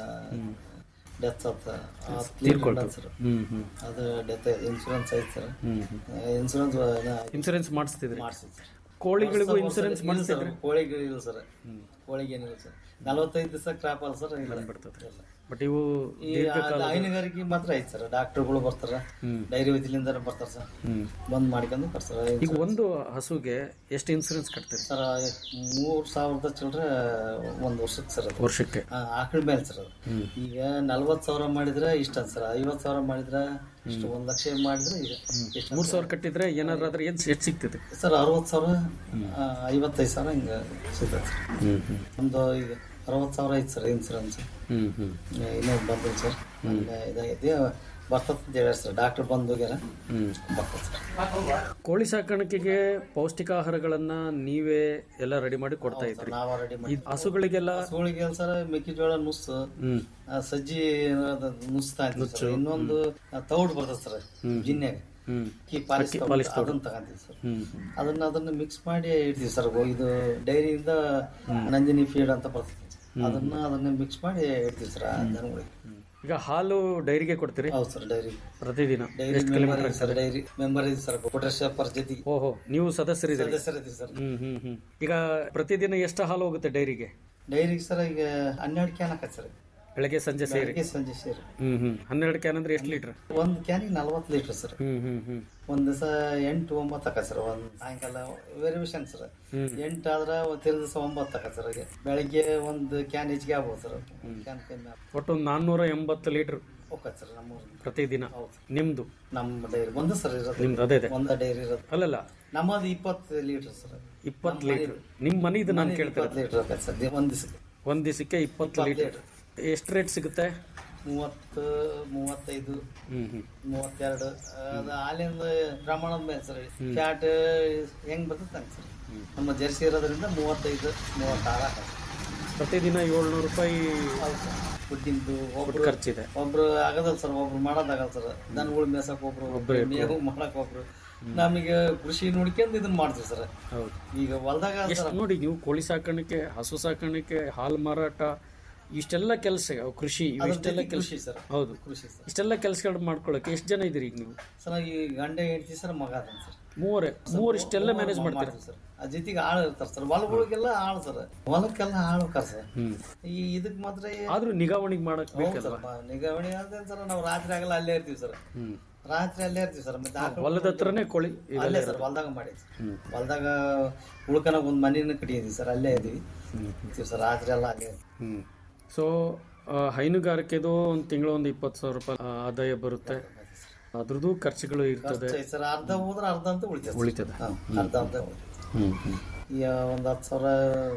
ಡೆತ್ ಆತ ತೀರ್ಕೊಂಡ ಸರ್ ಹ್ಮ್ ಹ್ಮ್ ಅದು ಡೆತ್ ಇನ್ಶೂರೆನ್ಸ್ ಐತೆ ಸರ್ ಹ್ಮ್ ಹ್ಮ್ ಇನ್ಶೂರೆನ್ಸ್ ಇನ್ಸೂರೆನ್ಸ್ ಮಾಡಿಸ್ತಿದ್ರಿ ಮಾಡಿಸಿದ್ ಸರ್ ಕೋಳಿಗಳಿಗೂ ಇನ್ಸೂರೆನ್ಸ್ ಇಲ್ಲ ಸರ್ ಕೋಳಿಗೆ ಇಲ್ಲ ಸರ್ ಕೋಳಿಗೆ ಏನಿಲ್ಲ ಸರ್ ನಲವತ್ತೈದು ದಿವಸ ಕ್ರಾಪ್ ಅಲ್ಲ ಸರ್ ಇಲ್ಲ ಇಲ್ಲ. ಬಟ್ ಇವು ಈ ಅದು ಹೈನುಗಾರಿಕೆ ಮಾತ್ರ ಐತೆ ಸರ್ ಡಾಕ್ಟರ್ಗಳು ಬರ್ತಾರ ಡೈರಿ ವೈದ್ಯಲಿಂದ ಬರ್ತಾರ ಸರ್ ಬಂದ್ ಮಾಡ್ಕೊಂಡು ಬರ್ತಾರ ಈಗ ಒಂದು ಹಸುಗೆ ಎಷ್ಟು ಇನ್ಸೂರೆನ್ಸ್ ಕಟ್ತೀರಿ ಸರ್ ಮೂರ್ ಸಾವಿರದ ಚಿಲ್ಲರೆ ಒಂದ್ ವರ್ಷಕ್ಕೆ ಸರ್ ಅದು ವರ್ಷಕ್ಕೆ ಆ, ಆಕಳ ಮೇಲೆ ಸರ್ ಅದು ಈಗ ನಲ್ವತ್ ಸಾವಿರ ಮಾಡಿದ್ರೆ ಇಷ್ಟ ಅಂತ ಸರ್ ಐವತ್ ಸಾವಿರ ಮಾಡಿದ್ರೆ ಇಷ್ಟು ಒಂದ್ ಲಕ್ಷ ಮಾಡಿದ್ರೆ ಈಗ ಎಷ್ಟು ಮೂರ್ ಸಾವಿರ ಕಟ್ಟಿದ್ರೆ ಏನಾದ್ರೂ ಆದ್ರೆ ಏನ್ ಎಷ್ಟು ಸಿಗ್ತದೆ ಸರ್ ಅರವತ್ ಸಾವಿರ ಆ, ಐವತ್ತೈದು ಸಾವಿರ ಹಿಂಗ ಸಿಗ್ತದೆ ಸರ್ ಹ್ಮ್ ಹ್ಮ್ ಒಂದು ಈಗ ಅರವತ್ ಸಾವಿರ ಐತೆ ಸರ್ ಇನ್ಸೂರೆನ್ಸ್ ಹ್ಮ್ ಹ್ಮ್ ಇನ್ನೂ ಬಂದಿಲ್ಲ ಸರ್ ಹಂಗೆ ಇದಾಗೈತಿ ಬರ್ತದೆ ಅಂತ ಹೇಳ್ಯಾರ ಸರ್ ಡಾಕ್ಟರ್ ಬಂದು ಹೋಗ್ಯಾರ ಬರ್ತದೆ ಸರ್ ಕೋಳಿ ಸಾಕಾಣಿಕೆಗೆ ಪೌಷ್ಟಿಕಾಹಾರಗಳನ್ನ ನೀವೇ ಎಲ್ಲ ರೆಡಿ ಮಾಡಿ ಕೊಡ್ತಾ ಇದ್ರಿ ನಾವ ರೆಡಿ ಮಾಡಿ ಈ ಹಸುಗಳಿಗೆಲ್ಲ ಸೋಳಿಗೆ ಸರ್ ಮೆಕ್ಕೆಜೋಳ ನುಸ್ಸು ಹ್ಮ್ ಆ, ಸಜ್ಜಿ ಅದ್ ನುಸ್ತಾ ಇರ್ತೀವಿ ಸರ್ ಇನ್ನೊಂದು ಆ, ತೌಡ್ ಬರ್ತದೆ ಸರ್ ಜಿನ್ಯಾಗ ಹ್ಮ್ ಕಿ ಪಾಲಿಸ್ ಅದನ್ನ ತಗೊಂತೀವಿ ಸರ್ ಹ್ಮ್ ಅದನ್ನ ಅದನ್ನ ಮಿಕ್ಸ್ ಮಾಡಿ ಇಡ್ತೀವಿ ಸರ್ ಇದು ಡೈರಿಯಿಂದ ನಂದಿನಿ ಫೀಡ್ ಅಂತ ಬರ್ತದೆ ಅದನ್ನ ಅದನ್ನ ಮಿಕ್ಸ್ ಮಾಡಿ ಇಡ್ತೀವಿ ಸರ್ ಆ ದನಗಳಿಗೆ ಈಗ ಹಾಲು ಡೈರಿಗೆ ಕೊಡ್ತೀರಿ ಹೌದು ಸರ್ ಡೈರಿ ಪ್ರತಿದಿನ dairy member sir dairy member ಇದೆ ಸರ್ ಕೊಟ್ರೇಶ ಪರ್ ಜೊತೆಗೆ ಓಹೋ ನೀವು ಸದಸ್ಯರಿದ್ದೀರಿ ಸದಸ್ಯರಿದ್ದೀವಿ ಸರ್ ಹ್ಮ್ ಹ್ಮ್ ಹ್ಮ್ ಈಗ ಪ್ರತಿದಿನ ಎಷ್ಟು ಹಾಲು ಹೋಗುತ್ತೆ ಡೈರಿಗೆ ಡೈರಿಗೆ ಸರ್ ಈಗ ಹನ್ನೆರಡು ಕ್ಯಾನ್ ಹಾಕತ್ ಸರ್ ಬೆಳಗ್ಗೆ ಸಂಜೆ ಸೇರಿ ಬೆಳಗ್ಗೆ ಸಂಜೆ ಸೇರಿ ಹ್ಮ್ ಹ್ಮ್ ಹನ್ನೆರಡು ಕ್ಯಾನ್ ಅಂದ್ರೆ ಎಷ್ಟು ಲೀಟರ್ ಒಂದ್ ಕ್ಯಾನಿಗೆ ನಲ್ವತ್ತು ಲೀಟರ್ ಸರ್ ಹ್ಮ್ ಹ್ಮ್ ಹ್ಮ್ ಒಂದ್ ದಿವಸ ಎಂಟು ಒಂಬತ್ತು ಹಾಕ ಸರ್ ಒಂದ್ ಸಾಯಂಕಾಲ ವೇರಿಯೇಷನ್ ಸರ್ ಎಂಟು ಆದ್ರೆ ತಿರ್ಗ ದಿವಸ ಒಂಬತ್ತು ಹಾಕ ಸರ್ ಬೆಳಗ್ಗೆ ಒಂದು ಕ್ಯಾನ್ ಹೆಚ್ಚಿಗೆ ಆಗ್ಬೋದು ಸರ್ ಕ್ಯಾನ್ ಕಮ್ಮಿ ಆಗ್ಬೋದು ಒಟ್ಟು ಒಂದು ನಾನ್ನೂರ ಎಂಬತ್ತು ಲೀಟರ್ ಹೋಗತ್ ಸರ್ ನಮ್ಮ ಊರಿಂದ. ಪ್ರತಿದಿನ ನಿಮ್ದು ನಮ್ಮ ಡೈರಿ ಒಂದು ಸರ್ ಇರೋದು ನಿಮ್ದು ಅದೇ ಇದೆ ಒಂದ ಡೈರಿ ಇರೋದು ಅಲ್ಲಲ್ಲ ನಮ್ಮದು ಇಪ್ಪತ್ತು ಲೀಟರ್ ಸರ್ ಇಪ್ಪತ್ತು ಲೀಟರ್ ನಿಮ್ ಮನಿದು ನಾನು ಕೇಳ್ತೇನೆ ಇಪ್ಪತ್ತು ಲೀಟರ್ ಹಾಕತ್ ಸರ್ ಒಂದ್ ದಿವಸಕ್ಕೆ ಒಂದ್ ದಿವಸಕ್ಕೆ ಇಪ್ಪತ್ತು ಲೀಟರ್ ಎಷ್ಟು ರೇಟ್ ಸಿಗುತ್ತೆ ಮೂವತ್ತು ಮೂವತ್ತೈದು ಹ್ಮ್ ಹ್ಮ್ ಮೂವತ್ತೆರಡು ಅದು ಹಾಲಿನ ಪ್ರಮಾಣದ ಮೇಲೆ ಸರ್ ಫ್ಯಾಟ್ ಹೆಂಗ್ ಬರ್ತದೆ ಹಂಗೆ ಸರ್ ನಮ್ಮ ಜರ್ಸಿ ಇರೋದ್ರಿಂದ ಮೂವತ್ತೈದು ಮೂವತ್ತಾರು ಹಾಕತ್ತೆ. ಪ್ರತಿದಿನ ಏಳ್ನೂರು ರೂಪಾಯಿ ಹೌದು ಸರ್ ಫುಡ್ಡಿಂದು ಒಬ್ರು ಖರ್ಚಿದೆ ಒಬ್ರು ಆಗದಲ್ಲ ಸರ್ ಒಬ್ರು ಮಾಡೋದಾಗಲ್ಲ ಸರ್ ದನಗಳು ಮೇಸಕ್ ಒಬ್ರು ಮೇವು ಮಾಡಕ್ ಒಬ್ರು ನಮಗೆ ಕೃಷಿ ನೋಡ್ಕೊಂಡು ಇದನ್ನ ಮಾಡ್ತೀವಿ ಸರ್ ಹೌದು ಈಗ ಹೊಲ್ದಾಗ ಎಷ್ಟು ನೋಡಿ ನೀವು ಕೋಳಿ ಸಾಕಾಣಿಕೆ ಹಸು ಸಾಕಾಣಿಕೆ ಹಾಲು ಮಾರಾಟ ಇಷ್ಟೆಲ್ಲ ಕೆಲಸ ಕೃಷಿ ಇಷ್ಟೆಲ್ಲ ಕೆಲಸ ಕೃಷಿ ಸರ್ ಹೌದು ಕೃಷಿ ಸರ್ ಇಷ್ಟೆಲ್ಲ ಕೆಲಸಗಳು ಮಾಡ್ಕೊಳಕ್ಕೆ ಎಷ್ಟು ಜನ ಇದೀರಿ ಈಗ ನೀವು ಸರ್ ಈ ಗಂಡ ಹೆಂಡತಿ ಸರ್ ಮಗ ಅದಾನ ಸರ್ ಮೂವರೇ ಮೂವರು ಇಷ್ಟೆಲ್ಲ ಮ್ಯಾನೇಜ್ ಮಾಡ್ತೀರಿ ಮಾಡ್ತೀವಿ ಸರ್ ಆ ಜೊತೆಗೆ ಆಳು ಇರ್ತಾರೆ ಸರ್ ಹೊಲಗಳಿಗೆಲ್ಲ ಆಳು ಸರ್ ಹೊಲಕ್ಕೆಲ್ಲ ಆಳು ಹೋಗ್ತಾರೆ ಸರ್ ಹ್ಮ್ ಈ ಇದಕ್ ಮಾತ್ರ ಏ- ಆದ್ರೂ ನಿಗಾವಣೆಗೆ ಮಾಡಕ್ ಹೌದು ಬೇಕಲ್ಲ ಸರ್ ಮ- ನಿಗಾವಣೆ ಆದ್ರೆ ಸರ್ ನಾವು ರಾತ್ರಿ ಆಗಲ್ಲ ಅಲ್ಲೇ ಇರ್ತೀವಿ ಸರ್ ಹ್ಮ್ ರಾತ್ರಿ ಅಲ್ಲೇ ಇರ್ತೀವಿ ಸರ್ ಮತ್ತೆ ಆಕಳು ಹೊಲದ ಹತ್ರನೇ ಕೋಳಿ ಇದೆ. ಅಲ್ಲೇ ಸರ್ ಹೊಲ್ದಾಗ ಮಾಡಿ ಹೊಲ್ದಾಗ ಉಳ್ಕನ ಒಂದ್ ಮನಿನ ಕಟ್ಟಿದೀವಿ ಸರ್ ಅಲ್ಲೇ ಇದೀವಿ ಇರ್ತೀವಿ ಸರ್ ರಾತ್ರಿ ಎಲ್ಲ ಅಲ್ಲೇ ಹ್ಮ್ ಸೊ ಹೈನುಗಾರಿಕೆದು ಒಂದು ತಿಂಗಳು ಒಂದು ಇಪ್ಪತ್ತು ಸಾವಿರ ರೂಪಾಯಿ ಆ, ಆದಾಯ ಬರುತ್ತೆ ಅದ್ರದ್ದು ಖರ್ಚುಗಳು ಇರ್ತದೆ ಖರ್ಚು ಐತೆ ಸರ್ ಅರ್ಧ ಹೋದ್ರೆ ಅರ್ಧ ಅಂತ ಉಳಿತದೆ ಉಳಿತದೆ ಹಾ, ಅರ್ಧ ಅಂತ ಉಳಿತದೆ ಹ್ಮ್ ಹ್ಮ್ ಈಗ ಒಂದ್ ಹತ್ತು ಸಾವಿರ